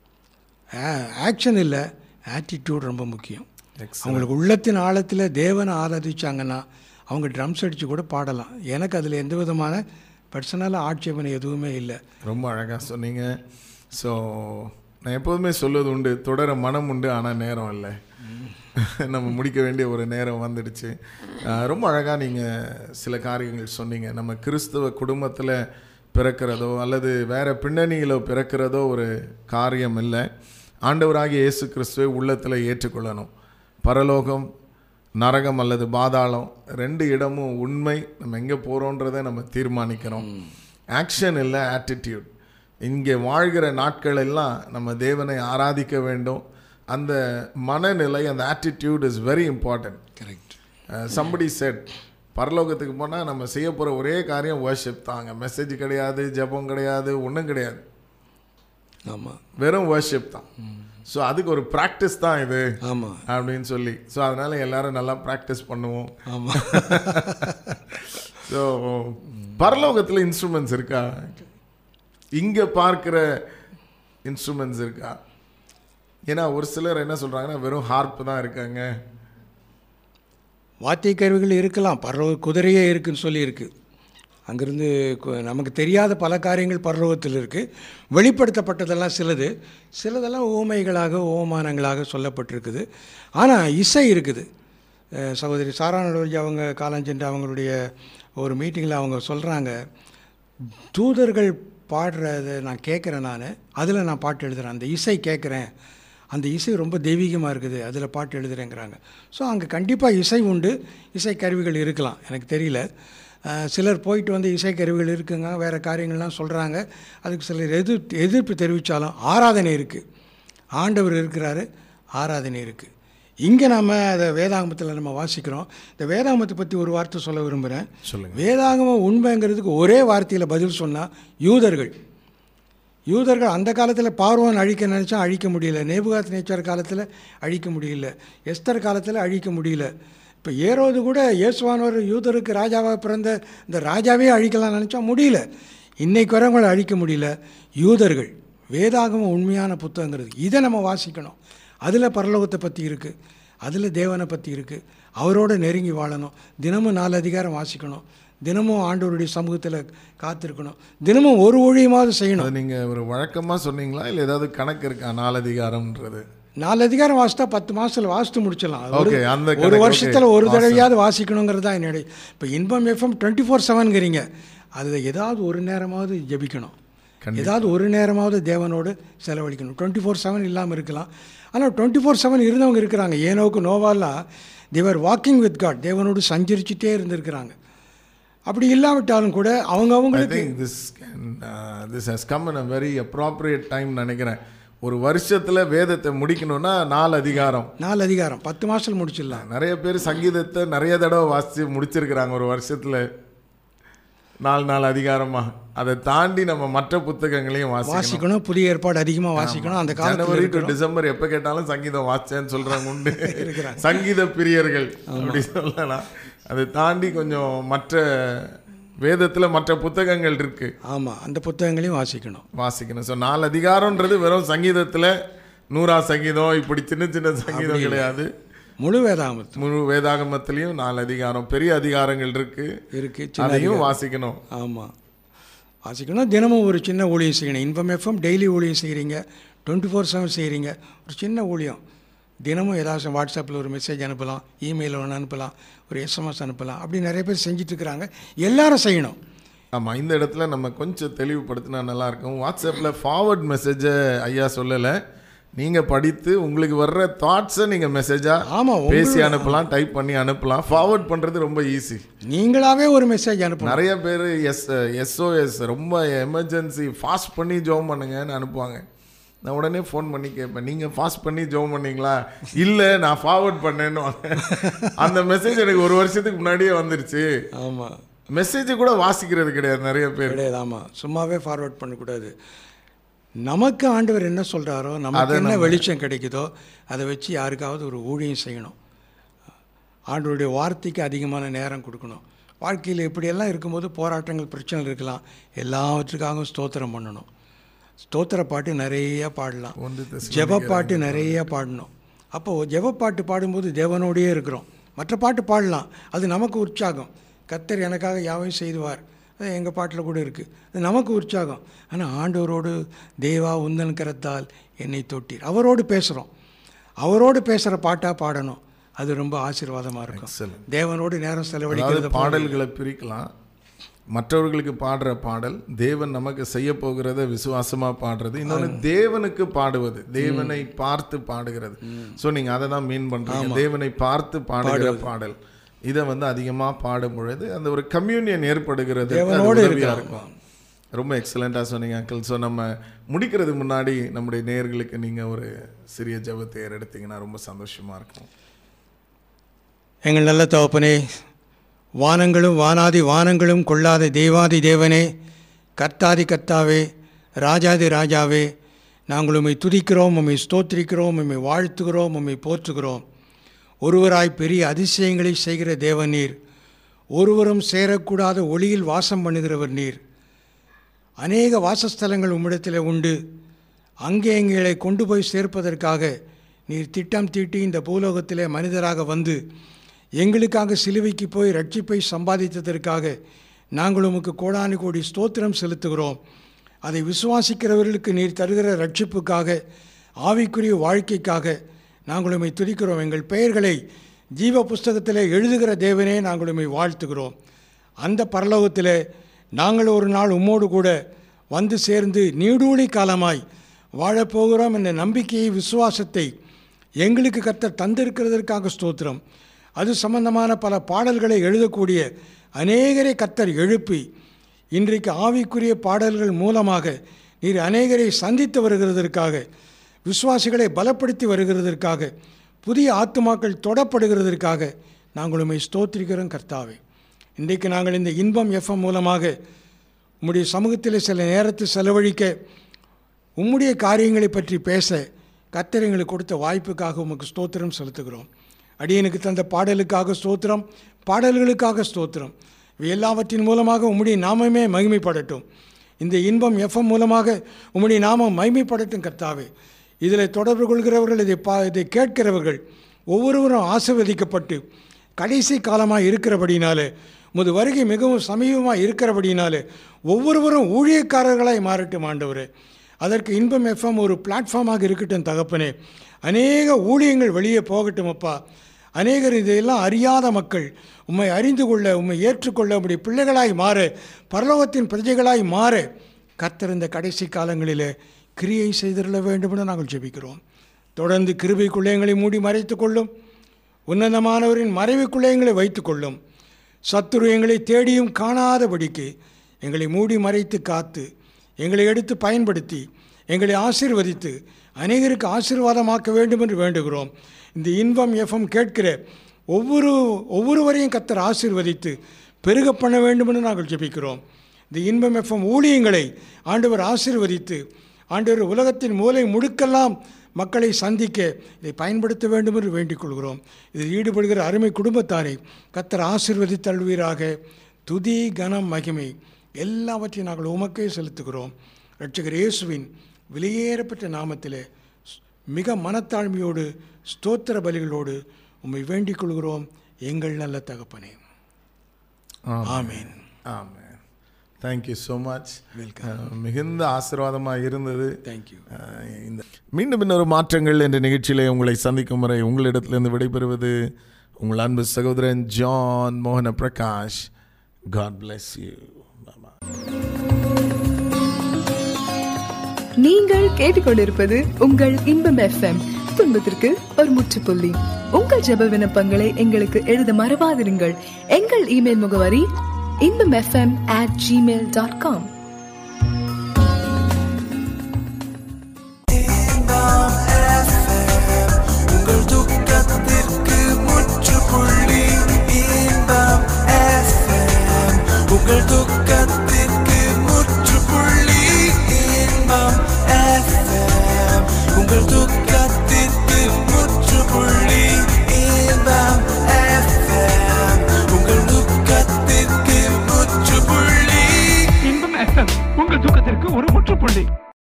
ஆக்ஷன் இல்லை ஆட்டிடியூட் ரொம்ப முக்கியம் Excellent. அவங்களுக்கு உள்ளத்தின் ஆழத்தில் தேவனை ஆராதிச்சாங்கன்னா அவங்க ட்ரம்ஸ் அடித்து கூட பாடலாம் எனக்கு அதில் எந்த விதமான பர்சனலாக ஆட்சேபனை எதுவுமே இல்லை ரொம்ப அழகாக சொன்னீங்க ஸோ நான் எப்போதுமே சொல்வது உண்டு தொடர மனம் உண்டு ஆனால் நேரம் இல்லை நம்ம முடிக்க வேண்டிய ஒரு நேரம் வந்துடுச்சு அஹ் ரொம்ப அழகாக நீங்கள் சில காரியங்கள் சொன்னீங்க நம்ம கிறிஸ்தவ குடும்பத்தில் பிறக்கிறதோ அல்லது வேறு பின்னணியில் பிறக்கிறதோ ஒரு காரியம் இல்லை ஆண்டவராகிய இயேசு கிறிஸ்துவை உள்ளத்தில் ஏற்றுக்கொள்ளணும் பரலோகம் நரகம் அல்லது பாதாளம் ரெண்டு இடமும் உண்மை நம்ம எங்கே போகிறோன்றதை நம்ம தீர்மானிக்கிறோம் ஆக்ஷன் இல்லை ஆட்டிடியூட் இங்கே வாழ்கிற நாட்கள் எல்லாம் நம்ம தேவனை ஆராதிக்க வேண்டும் அந்த மனநிலை அந்த attitude is very important correct somebody said பரலோகத்துக்கு போனால் நம்ம செய்ய போகிற ஒரே காரியம் வர்ஷிப் தாங்க மெசேஜ் கிடையாது ஜெபம் கிடையாது ஒன்றும் கிடையாது ஆமாம் வெறும் வர்ஷிப் தான் ஸோ அதுக்கு ஒரு ப்ராக்டிஸ் தான் இது ஆமாம் அப்படின்னு சொல்லி ஸோ அதனால எல்லாரும் நல்லா ப்ராக்டிஸ் பண்ணுவோம் ஆமாம் ஸோ பரலோகத்தில் இன்ஸ்ட்ருமெண்ட்ஸ் இருக்கா இங்கே பார்க்குற இன்ஸ்ட்ருமெண்ட்ஸ் இருக்கா ஏன்னா ஒரு சிலர் என்ன சொல்கிறாங்கன்னா வெறும் ஹார்ப் தான் இருக்காங்க வாத்திய கருவிகள் இருக்கலாம் பரலோக குதிரையே இருக்குன்னு சொல்லியிருக்கு அங்கேருந்து கு- நமக்கு தெரியாத பல காரியங்கள் பரலோகத்தில் இருக்குது வெளிப்படுத்தப்பட்டதெல்லாம் சிலது சிலதெல்லாம் ஊமைகளாக ஓமானங்களாக சொல்லப்பட்டிருக்குது ஆனால் இசை இருக்குது அஹ் சகோதரி சாரா நடவஜி அவங்க காலஞ்சென்று அவங்களுடைய ஒரு மீட்டிங்கில் அவங்க சொல்கிறாங்க தூதர்கள் பாடுறதை நான் கேட்குறேன் நான் அதில் நான் பாட்டு எழுதுறேன் அந்த இசை கேட்குறேன் அந்த இசை ரொம்ப தெய்வீகமாக இருக்குது அதில் பாட்டு எழுதுறேங்கிறாங்க ஸோ அங்கே கண்டிப்பாக இசை உண்டு இசை கருவிகள் இருக்கலாம் எனக்கு தெரியல அஹ் சிலர் போயிட்டு வந்து இசை கருவிகள் இருக்குங்க வேறு காரியங்கள்லாம் சொல்கிறாங்க அதுக்கு சிலர் எதிர்ப்பு எதிர்ப்பு தெரிவித்தாலும் ஆராதனை இருக்குது ஆண்டவர் இருக்கிறாரு ஆராதனை இருக்குது இங்கே நம்ம அதை வேதாகமத்தில் நம்ம வாசிக்கிறோம் இந்த வேதாகமத்தை பற்றி ஒரு வார்த்தை சொல்ல விரும்புகிறேன் சொல்லுங்க. வேதாகமம் உண்மைங்கிறதுக்கு ஒரே வார்த்தையில் பதில் சொன்னால் யூதர்கள் யூதர்கள் அந்த காலத்தில் பார்வோன் அழிக்க நினச்சா அழிக்க முடியல நேபுகாத் நேச்சர் காலத்தில் அழிக்க முடியல எஸ்தர் காலத்தில் அழிக்க முடியல இப்போ ஏரோது கூட இயேசுவானவர் யூதருக்கு ராஜாவாக பிறந்த இந்த ராஜாவே அழிக்கலாம் நினச்சா முடியல இன்னைக்கு வரவங்களை அழிக்க முடியல யூதர்கள் வேதாகமம் உண்மையான புத்தகங்கிறது இதை நம்ம வாசிக்கணும் அதில் பரலோகத்தை பற்றி இருக்குது அதில் தேவனை பற்றி இருக்குது அவரோட நெருங்கி வாழணும் தினமும் நாலு அதிகாரம் வாசிக்கணும் தினமும் ஆண்டவருடைய சமூகத்தில் காத்திருக்கணும் தினமும் ஒரு ஊழியமாவது செய்யணும் அது நீங்கள் ஒரு வழக்கமாக சொன்னீங்களா இல்லை ஏதாவது கணக்கு இருக்கா நாலதிகாரம்ன்றது நாலு அதிகாரம் வாசித்தா பத்து மாசத்துல வாசித்து முடிச்சிடலாம் அது ஒரு- Okay, அந்த ஒரு கணக்கு, வருஷத்தில் okay. ஒரு தடவையாவது வாசிக்கணுங்கிறது தான் என்னுடைய இப்போ இன்பம் எஃப்எம் டுவெண்ட்டி ஃபோர் செவன்கிறீங்க அதில் ஏதாவது ஒரு நேரமாவது ஜெபிக்கணும் கண்டிப்பா. ஏதாவது ஒரு நேரமாவது தேவனோடு செலவழிக்கணும் டுவெண்ட்டி ஃபோர் செவன் இல்லாமல் இருக்கலாம் ஆனால் டுவெண்ட்டி ஃபோர் செவன் இருந்தவங்க இருக்கிறாங்க ஏனோக்கு நோவாலாம் தேவர் வாக்கிங் வித் காட் தேவனோடு சஞ்சரிச்சுட்டே இருந்திருக்கிறாங்க அப்படி இல்லாவிட்டாலும் கூட அவங்க ஐ அவங்களுக்கு think this this has come in a very appropriate time நினைக்கிறேன் ஒரு வருஷத்தில் வேதத்தை முடிக்கணும்னா நாலு அதிகாரம் நாலு அதிகாரம் பத்து மாதத்தில் முடிச்சிடலாம் நிறைய பேர் சங்கீதத்தை நிறைய தடவை வாசித்து முடிச்சிருக்கிறாங்க ஒரு வருஷத்தில் நாலு நாலு அதிகாரமா அதை தாண்டி நம்ம மற்ற புத்தகங்களையும் வாசிக்கணும் வாசிக்கணும் புதிய ஏற்பாடு அதிகமாக வாசிக்கணும் அந்த ஜனவரி காலத்தில் டு டிசம்பர் எப்போ கேட்டாலும் சங்கீதம் வாசிச்சேன்னு சொல்கிறாங்க உண்டு சங்கீத பிரியர்கள் அப்படி சொல்லலாம் அதை தாண்டி கொஞ்சம் மற்ற வேதத்தில் மற்ற புத்தகங்கள் இருக்கு ஆமாம் அந்த புத்தகங்களையும் வாசிக்கணும் வாசிக்கணும் ஸோ நாலு அதிகாரம்ன்றது வெறும் சங்கீதத்தில் நூறா சங்கீதம் இப்படி சின்ன சின்ன சங்கீதம் கிடையாது முழு வேதாமத்து முழு வேதாகமத்திலையும் நாலு அதிகாரம் பெரிய அதிகாரங்கள் இருக்கு இருக்குது சின்ன அதையும் வாசிக்கணும் ஆமாம் வாசிக்கணும் தினமும் ஒரு சின்ன ஊழியம் செய்யணும் இன்ஃபம் எஃப்எம் டெய்லி ஊழியம் செய்கிறீங்க டுவெண்ட்டி ஃபோர் செவன் செய்கிறீங்க ஒரு சின்ன ஊழியம் தினமும் ஏதாச்சும் வாட்ஸ்அப்பில் ஒரு மெசேஜ் அனுப்பலாம் இமெயில் ஒன்று அனுப்பலாம் ஒரு எஸ்எம்எஸ் அனுப்பலாம் அப்படி நிறைய பேர் செஞ்சுட்டு இருக்கிறாங்க எல்லாரும் செய்யணும் ஆமாம் இந்த இடத்துல நம்ம கொஞ்சம் தெளிவுபடுத்தினா நல்லா இருக்கும் வாட்ஸ்அப்பில் ஃபார்வர்ட் மெசேஜை ஐயா சொல்லலை நீங்கள் படித்து உங்களுக்கு வர்ற தாட்ஸை நீங்கள் மெசேஜாக ஆமாம் பேசி அனுப்பலாம் டைப் பண்ணி அனுப்பலாம் ஃபார்வர்ட் பண்ணுறது ரொம்ப ஈஸி நீங்களாவே ஒரு மெசேஜ் அனுப்பணும் நிறைய பேர் எஸ் எஸ்ஓஎஸ் ரொம்ப எமர்ஜென்சி ஃபாஸ்ட் பண்ணி ஜோம் பண்ணுங்கன்னு அனுப்புவாங்க நான் உடனே ஃபோன் பண்ணி கேட்பேன் நீங்கள் ஃபாஸ்ட் பண்ணி ஜோம் பண்ணீங்களா இல்லை நான் ஃபார்வர்ட் பண்ணேன்னு அந்த மெசேஜ் எனக்கு ஒரு வருஷத்துக்கு முன்னாடியே வந்துருச்சு ஆமாம் மெசேஜ் கூட வாசிக்கிறது கிடையாது நிறைய பேர் கிடையாது ஆமாம் சும்மாவே ஃபார்வர்ட் பண்ணக்கூடாது நமக்கு ஆண்டவர் என்ன சொல்கிறாரோ நமக்கு என்ன வெளிச்சம் கிடைக்குதோ அதை வச்சு யாருக்காவது ஒரு ஊழியம் செய்யணும் ஆண்டவருடைய வார்த்தைக்கு அதிகமான நேரம் கொடுக்கணும் வாழ்க்கையில் இப்படியெல்லாம் இருக்கும்போது போராட்டங்கள் பிரச்சனை இருக்கலாம் எல்லாவற்றுக்காகவும் ஸ்தோத்திரம் பண்ணணும் ஸ்தோத்திர பாட்டு நிறைய பாடலாம் ஒன்று தெசலோனிக்கேயர் ஜெப பாட்டு நிறைய பாடணும் அப்போது ஜெப பாட்டு பாடும்போது தேவனோடையே இருக்கிறோம் மற்ற பாட்டு பாடலாம் அது நமக்கு உற்சாகம் கத்தர் எனக்காக யாவையும் செய்துவார் அது எங்கள் பாட்டில் கூட இருக்குது அது நமக்கு உற்சாகம் ஆனால் ஆண்டவரோடு தேவா உந்தன் கரத்தால் என்னை தொட்டீர் அவரோடு பேசுகிறோம் அவரோடு பேசுகிற பாட்டாக பாடணும் அது ரொம்ப ஆசீர்வாதமாக இருக்கும் Excellent. தேவனோடு நேரம் அதாவது செலவழிக்கிறது பாடல்களை பிரிக்கலாம் மற்றவர்களுக்கு பாடுற பாடல் தேவன் நமக்கு செய்ய போகிறத விசுவாசமா பாடுறது இன்னொன்று தேவனுக்கு பாடுவது தேவனை பார்த்து பாடுகிறது ஸோ நீங்க அதை தான் மீன் பண்றீங்க தேவனை பார்த்து பாடுகிற பாடல் இதை வந்து அதிகமா பாடும் பொழுது அந்த ஒரு கம்யூனியன் ஏற்படுகிறது தேவனோடு உதவியா இருக்கலாம். இருக்கும் ரொம்ப எக்ஸலண்ட்டாக சொன்னீங்க அங்கிள் ஸோ நம்ம முடிக்கிறதுக்கு முன்னாடி நம்முடைய நேயர்களுக்கு நீங்கள் ஒரு சிறிய ஜெபத்தை ஏறெடுத்தீங்கன்னா ரொம்ப சந்தோஷமாக இருக்கும் எங்கள் நல்ல தகப்பனே வானங்களும் வானாதி வானங்களும் கொள்ளாத தேவாதி தேவனே கர்த்தாதி கர்த்தாவே ராஜாதி ராஜாவே நாங்கள் உம்மை துதிக்கிறோம் உம்மை ஸ்தோத்திரிக்கிறோம் உம்மை வாழ்த்துகிறோம் உம்மை போற்றுகிறோம் ஒருவராய் பெரிய அதிசயங்களை செய்கிற தேவன் நீர் ஒருவரும் சேரக்கூடாத ஒளியில் வாசம் பண்ணுகிறவர் நீர் அநேக வாசஸ்தலங்கள் உம்மிடத்தில் உண்டு அங்கே எங்களை கொண்டு போய் சேர்ப்பதற்காக நீர் திட்டம் தீட்டி இந்த பூலோகத்திலே மனிதராக வந்து எங்களுக்காக சிலுவைக்கு போய் ரட்சிப்பை சம்பாதித்ததற்காக நாங்கள் உமக்கு கோடானு கோடி ஸ்தோத்திரம் செலுத்துகிறோம் அதை விசுவாசிக்கிறவர்களுக்கு நீர் தருகிற ரட்சிப்புக்காக ஆவிக்குரிய வாழ்க்கைக்காக நாங்கள் உம்மை துதிக்கிறோம் எங்கள் பெயர்களை ஜீவ புஸ்தகத்திலே எழுதுகிற தேவனே நாங்கள் உம்மை வாழ்த்துகிறோம் அந்த பரலோகத்திலே நாங்கள் ஒரு நாள் உம்மோடு கூட வந்து சேர்ந்து நீடூழி காலமாய் வாழப்போகிறோம் என்ற நம்பிக்கையை விசுவாசத்தை எங்களுக்கு கர்த்தர் தந்திருக்கிறதற்காக ஸ்தோத்திரம் அது சம்பந்தமான பல பாடல்களை எழுதக்கூடிய அநேகரை கர்த்தர் எழுப்பி இன்றைக்கு ஆவிக்குரிய பாடல்கள் மூலமாக நீர் அநேகரை சந்தித்து வருகிறதற்காக விசுவாசிகளை பலப்படுத்தி வருகிறதற்காக புதிய ஆத்துமாக்கள் தொடப்படுகிறதற்காக நாங்கள் உம்மை ஸ்தோத்திரிக்கிறோம் கர்த்தாவே இன்றைக்கு நாங்கள் இந்த இன்பம் எஃப்எம் மூலமாக உம்முடைய சமூகத்தில் சில நேரத்தை செலவழிக்க உம்முடைய காரியங்களை பற்றி பேச கர்த்தர் எங்களுக்கு கொடுத்த வாய்ப்புக்காக உமக்கு ஸ்தோத்திரம் செலுத்துகிறோம் அடியனுக்கு தந்த பாடலுக்காக ஸ்தோத்திரம் பாடல்களுக்காக ஸ்தோத்திரம் இவை எல்லாவற்றின் மூலமாக உம்முடைய நாமமே மகிமைப்படட்டும் இந்த இன்பம் எஃப்எம் மூலமாக உம்முடைய நாமம் மகிமைப்படட்டும் கர்த்தாவே இதில் தொடர்பு கொள்கிறவர்கள் இதை பா இதை கேட்கிறவர்கள் ஒவ்வொருவரும் ஆசீர்வதிக்கப்பட்டு கடைசி காலமாக இருக்கிறபடினாலே உமது வருகை மிகவும் சமீபமாக இருக்கிறபடினாலே ஒவ்வொருவரும் ஊழியக்காரர்களாய் மாறட்டும் ஆண்டவரே அதற்கு இன்பம் எஃப்எம் ஒரு பிளாட்ஃபார்மாக இருக்கட்டும் தகப்பனே அநேக ஊழியங்கள் வெளியே போகட்டும் அப்பா அநேகர் இதையெல்லாம் அறியாத மக்கள் உம்மை அறிந்து கொள்ள உம்மை ஏற்றுக்கொள்ள உம்முடைய பிள்ளைகளாய் மாற பரலோகத்தின் பிரஜைகளாய் மாற கர்த்தர் இந்த கடைசி காலங்களிலே கிரியை செய்திருள்ள வேண்டும் என்று நாங்கள் ஜெபிக்கிறோம் தொடர்ந்து கிருபைக்குள்ளே எங்களை மூடி மறைத்து கொள்ளும் உன்னதமானவரின் மறைவுக்குள்ளே எங்களை வைத்துக்கொள்ளும் சத்துரு எங்களை தேடியும் காணாதபடிக்கு எங்களை மூடி மறைத்து காத்து எங்களை எடுத்து பயன்படுத்தி எங்களை ஆசீர்வதித்து அநேகருக்கு ஆசீர்வாதமாக்க வேண்டும் என்று வேண்டுகிறோம் இந்த இன்பம் எஃப்எம் கேட்கிற ஒவ்வொரு ஒவ்வொருவரையும் கத்தர் ஆசீர்வதித்து பெருக பண்ண வேண்டும் என்று நாங்கள் ஜெபிக்கிறோம் இந்த இன்பம் எஃப்எம் ஊழியங்களை ஆண்டவர் ஆசீர்வதித்து ஆண்டவர் உலகத்தின் மூலை முடுக்கெல்லாம் மக்களை சந்திக்க இதை பயன்படுத்த வேண்டும் என்று வேண்டிக் கொள்கிறோம் இதில் ஈடுபடுகிற அருமை குடும்பத்தாரை கத்தர் ஆசீர்வதித்தல்வீராக துதி கனம் மகிமை எல்லாவற்றையும் நாங்கள் உமக்கே செலுத்துகிறோம் ரட்சகர் இயேசுவின் வெளியேறப்பட்ட நாமத்திலே மிக மனத்தாழ்மையோடு ஸ்தோத்திர பலிகளோடு உம்மை வேண்டிக் கொள்கிறோம் எங்கள் நல்ல தகப்பனே ஆமீன் ஆமாம் தேங்க்யூ ஸோ மச் மிகுந்த ஆசீர்வாதமாக இருந்தது தேங்க்யூ அஹ், இந்த மீண்டும் இன்னொரு மாற்றங்கள் என்ற நிகழ்ச்சியிலே உங்களை சந்திக்கும் வரை உங்களிடத்திலிருந்து விடைபெறுவது உங்கள் அன்பு சகோதரன் ஜான் மோகன பிரகாஷ் காட் bless யூ நீங்கள் கேட்டுக்கொண்டிருப்பது உங்கள் இன்பம் எஃப்எம் துன்பத்திற்கு ஒரு முற்றுப்புள்ளி உங்கள் ஜெப விண்ணப்பங்களை எங்களுக்கு எழுத மறவாதிருங்கள் எங்கள் இமெயில் முகவரி Inbam FM at Gmail dot com